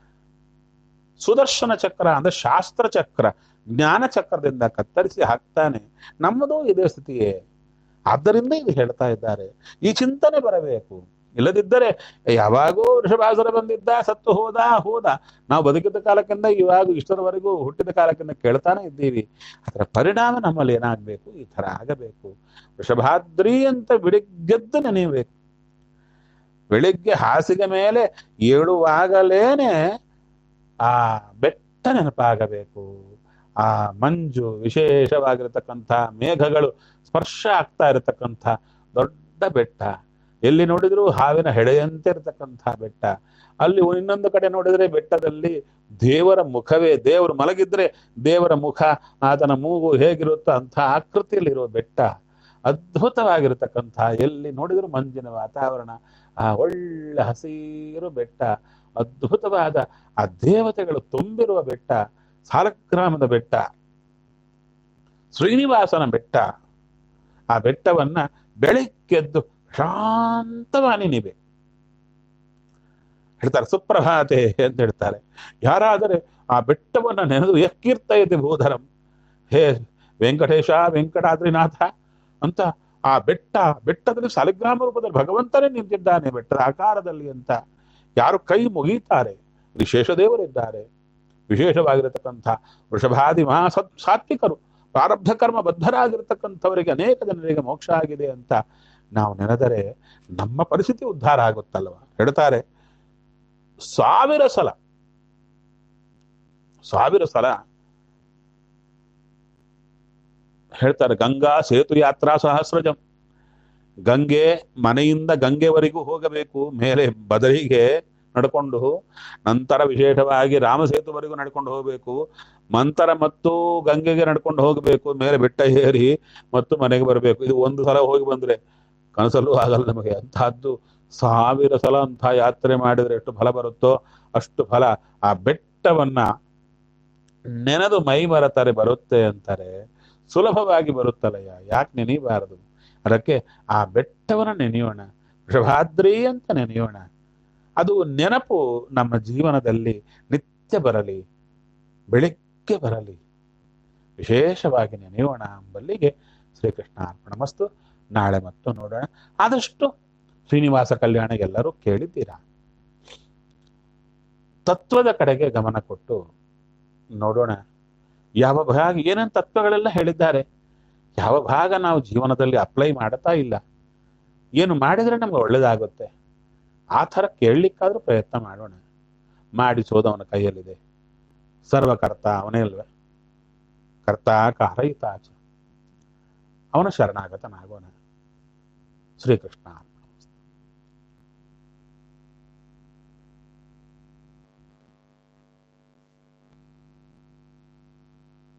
ಸುದರ್ಶನ ಚಕ್ರ ಅಂದ್ರೆ ಶಾಸ್ತ್ರ ಚಕ್ರ ಜ್ಞಾನ ಚಕ್ರದಿಂದ ಕತ್ತರಿಸಿ ಹಾಕ್ತಾನೆ ನಮ್ಮದು ಇದೇ ಸ್ಥಿತಿಯೇ ಆದ್ದರಿಂದ ಇದು ಹೇಳ್ತಾ ಇದ್ದಾರೆ ಈ ಚಿಂತನೆ ಬರಬೇಕು ಇಲ್ಲದಿದ್ದರೆ ಯಾವಾಗೋ ವೃಷಭಾಸುರ ಬಂದಿದ್ದ ಸತ್ತು ಹೋದ ಹೋದ ನಾವು ಬದುಕಿದ ಕಾಲಕ್ಕಿಂತ ಇವಾಗ ಇಷ್ಟರವರೆಗೂ ಹುಟ್ಟಿದ ಕಾಲಕ್ಕಿಂತ ಕೇಳ್ತಾನೆ ಇದ್ದೀವಿ ಅದರ ಪರಿಣಾಮ ನಮ್ಮಲ್ಲಿ ಏನಾಗಬೇಕು ಈ ತರ ಆಗಬೇಕು ವೃಷಭಾದ್ರಿ ಅಂತ ಬೆಳಿಗ್ಗೆದ್ದು ನೆನೆಯಬೇಕು ಬೆಳಿಗ್ಗೆ ಹಾಸಿಗೆ ಮೇಲೆ ಏಳುವಾಗಲೇನೆ ಆ ಬೆಟ್ಟ ನೆನಪಾಗಬೇಕು ಆ ಮಂಜು ವಿಶೇಷವಾಗಿರತಕ್ಕಂಥ ಮೇಘಗಳು ಸ್ಪರ್ಶ ಆಗ್ತಾ ಇರತಕ್ಕಂಥ ದೊಡ್ಡ ಬೆಟ್ಟ ಎಲ್ಲಿ ನೋಡಿದ್ರು ಹಾವಿನ ಹೆಡೆಯಂತೆ ಇರತಕ್ಕಂಥ ಬೆಟ್ಟ ಅಲ್ಲಿ ಇನ್ನೊಂದು ಕಡೆ ನೋಡಿದ್ರೆ ಬೆಟ್ಟದಲ್ಲಿ ದೇವರ ಮುಖವೇ ದೇವರು ಮಲಗಿದ್ರೆ ದೇವರ ಮುಖ ಆತನ ಮೂಗು ಹೇಗಿರುತ್ತೋ ಅಂಥ ಆಕೃತಿಯಲ್ಲಿರುವ ಬೆಟ್ಟ ಅದ್ಭುತವಾಗಿರತಕ್ಕಂಥ ಎಲ್ಲಿ ನೋಡಿದ್ರು ಮಂಜಿನ ವಾತಾವರಣ ಆ ಒಳ್ಳೆ ಹಸಿರು ಬೆಟ್ಟ ಅದ್ಭುತವಾದ ಆ ದೇವತೆಗಳು ತುಂಬಿರುವ ಬೆಟ್ಟ ಸಾಲಗ್ರಾಮದ ಬೆಟ್ಟ ಶ್ರೀನಿವಾಸನ ಬೆಟ್ಟ ಆ ಬೆಟ್ಟವನ್ನ ಬೆಳಿಗ್ಗೆದ್ದು ಶಾಂತವಾಗಿ ನೆನಿಬೇಕು ಹೇಳ್ತಾರೆ ಸುಪ್ರಭಾತೆ ಅಂತ ಹೇಳ್ತಾರೆ ಯಾರಾದರೆ ಆ ಬೆಟ್ಟವನ್ನ ನೆನೆದು ಎಕ್ಕಿರ್ತೈತೆ ಭೂಧರಂ ಹೇ ವೆಂಕಟೇಶ ವೆಂಕಟಾದ್ರಿನಾಥ ಅಂತ ಆ ಬೆಟ್ಟ ಬೆಟ್ಟದಲ್ಲಿ ಸಾಲಿಗ್ರಾಮ ರೂಪದಲ್ಲಿ ಭಗವಂತನೇ ನಿಂತಿದ್ದಾನೆ ಬೆಟ್ಟದ ಆಕಾರದಲ್ಲಿ ಅಂತ ಯಾರು ಕೈ ಮುಗೀತಾರೆ ವಿಶೇಷ ದೇವರಿದ್ದಾರೆ ವಿಶೇಷವಾಗಿರತಕ್ಕಂಥ ವೃಷಭಾದಿ ಮಹಾ ಸತ್ ಸಾತ್ವಿಕರು ಪ್ರಾರಬ್ಧ ಕರ್ಮ ಬದ್ಧರಾಗಿರ್ತಕ್ಕಂಥವರಿಗೆ ಅನೇಕ ಜನರಿಗೆ ಮೋಕ್ಷ ಆಗಿದೆ ಅಂತ ನಾವು ನೆನೆದರೆ ನಮ್ಮ ಪರಿಸ್ಥಿತಿ ಉದ್ಧಾರ ಆಗುತ್ತಲ್ವ ಹೇಳ್ತಾರೆ ಸಾವಿರ ಸಲ ಸಾವಿರ ಸಲ ಹೇಳ್ತಾರೆ ಗಂಗಾ ಸೇತು ಯಾತ್ರಾ ಸಹಸ್ರಜಂ ಗಂಗೆ ಮನೆಯಿಂದ ಗಂಗೆವರೆಗೂ ಹೋಗಬೇಕು ಮೇಲೆ ಬದಲಿಗೆ ನಡ್ಕೊಂಡು ನಂತರ ವಿಶೇಷವಾಗಿ ರಾಮಸೇತುವರೆಗೂ ನಡ್ಕೊಂಡು ಹೋಗಬೇಕು ಮಂತರ ಮತ್ತು ಗಂಗೆಗೆ ನಡ್ಕೊಂಡು ಹೋಗಬೇಕು ಮೇಲೆ ಬೆಟ್ಟ ಏರಿ ಮತ್ತು ಮನೆಗೆ ಬರಬೇಕು ಇದು ಒಂದು ಸಲ ಹೋಗಿ ಬಂದ್ರೆ ಕನಸಲ್ಲೂ ಆಗಲ್ಲ ನಮಗೆ ಅಂತಹದ್ದು ಸಾವಿರ ಸಲ ಅಂತ ಯಾತ್ರೆ ಮಾಡಿದ್ರೆ ಎಷ್ಟು ಫಲ ಬರುತ್ತೋ ಅಷ್ಟು ಫಲ ಆ ಬೆಟ್ಟವನ್ನ ನೆನೆದು ಮೈ ಮರತಾರೆ ಬರುತ್ತೆ ಅಂತಾರೆ ಸುಲಭವಾಗಿ ಬರುತ್ತಲ್ಲಯ್ಯ ಯಾಕೆ ನೆನೀಬಾರದು ಅದಕ್ಕೆ ಆ ಬೆಟ್ಟವನ್ನ ನೆನೆಯೋಣ ವೃಷಭಾದ್ರಿ ಅಂತ ನೆನೆಯೋಣ ಅದು ನೆನಪು ನಮ್ಮ ಜೀವನದಲ್ಲಿ ನಿತ್ಯ ಬರಲಿ ಬೆಳಿಗ್ಗೆ ಬರಲಿ ವಿಶೇಷವಾಗಿ ನೆನೆಯೋಣ ಎಂಬಲ್ಲಿಗೆ ಶ್ರೀಕೃಷ್ಣ ಅರ್ಪಣಮಸ್ತು ನಾಳೆ ಮತ್ತು ನೋಡೋಣ ಆದಷ್ಟು ಶ್ರೀನಿವಾಸ ಕಲ್ಯಾಣ ಎಲ್ಲರೂ ಕೇಳಿದ್ದೀರಾ ತತ್ವದ ಕಡೆಗೆ ಗಮನ ಕೊಟ್ಟು ನೋಡೋಣ ಯಾವ ಭಾಗ ಏನೇನು ತತ್ವಗಳೆಲ್ಲ ಹೇಳಿದ್ದಾರೆ ಯಾವ ಭಾಗ ನಾವು ಜೀವನದಲ್ಲಿ ಅಪ್ಲೈ ಮಾಡ್ತಾ ಇಲ್ಲ ಏನು ಮಾಡಿದ್ರೆ ನಮ್ಗೆ ಒಳ್ಳೇದಾಗುತ್ತೆ ಆ ಥರ ಕೇಳಲಿಕ್ಕಾದ್ರೂ ಪ್ರಯತ್ನ ಮಾಡೋಣ ಮಾಡಿಸೋದು ಅವನ ಕೈಯಲ್ಲಿದೆ ಸರ್ವಕರ್ತ ಅವನೇ ಅಲ್ವೇ ಕರ್ತ ಕಾರಯಿತಾಚ ಅವನ ಶರಣಾಗತನಾಗೋಣ ಶ್ರೀಕೃಷ್ಣ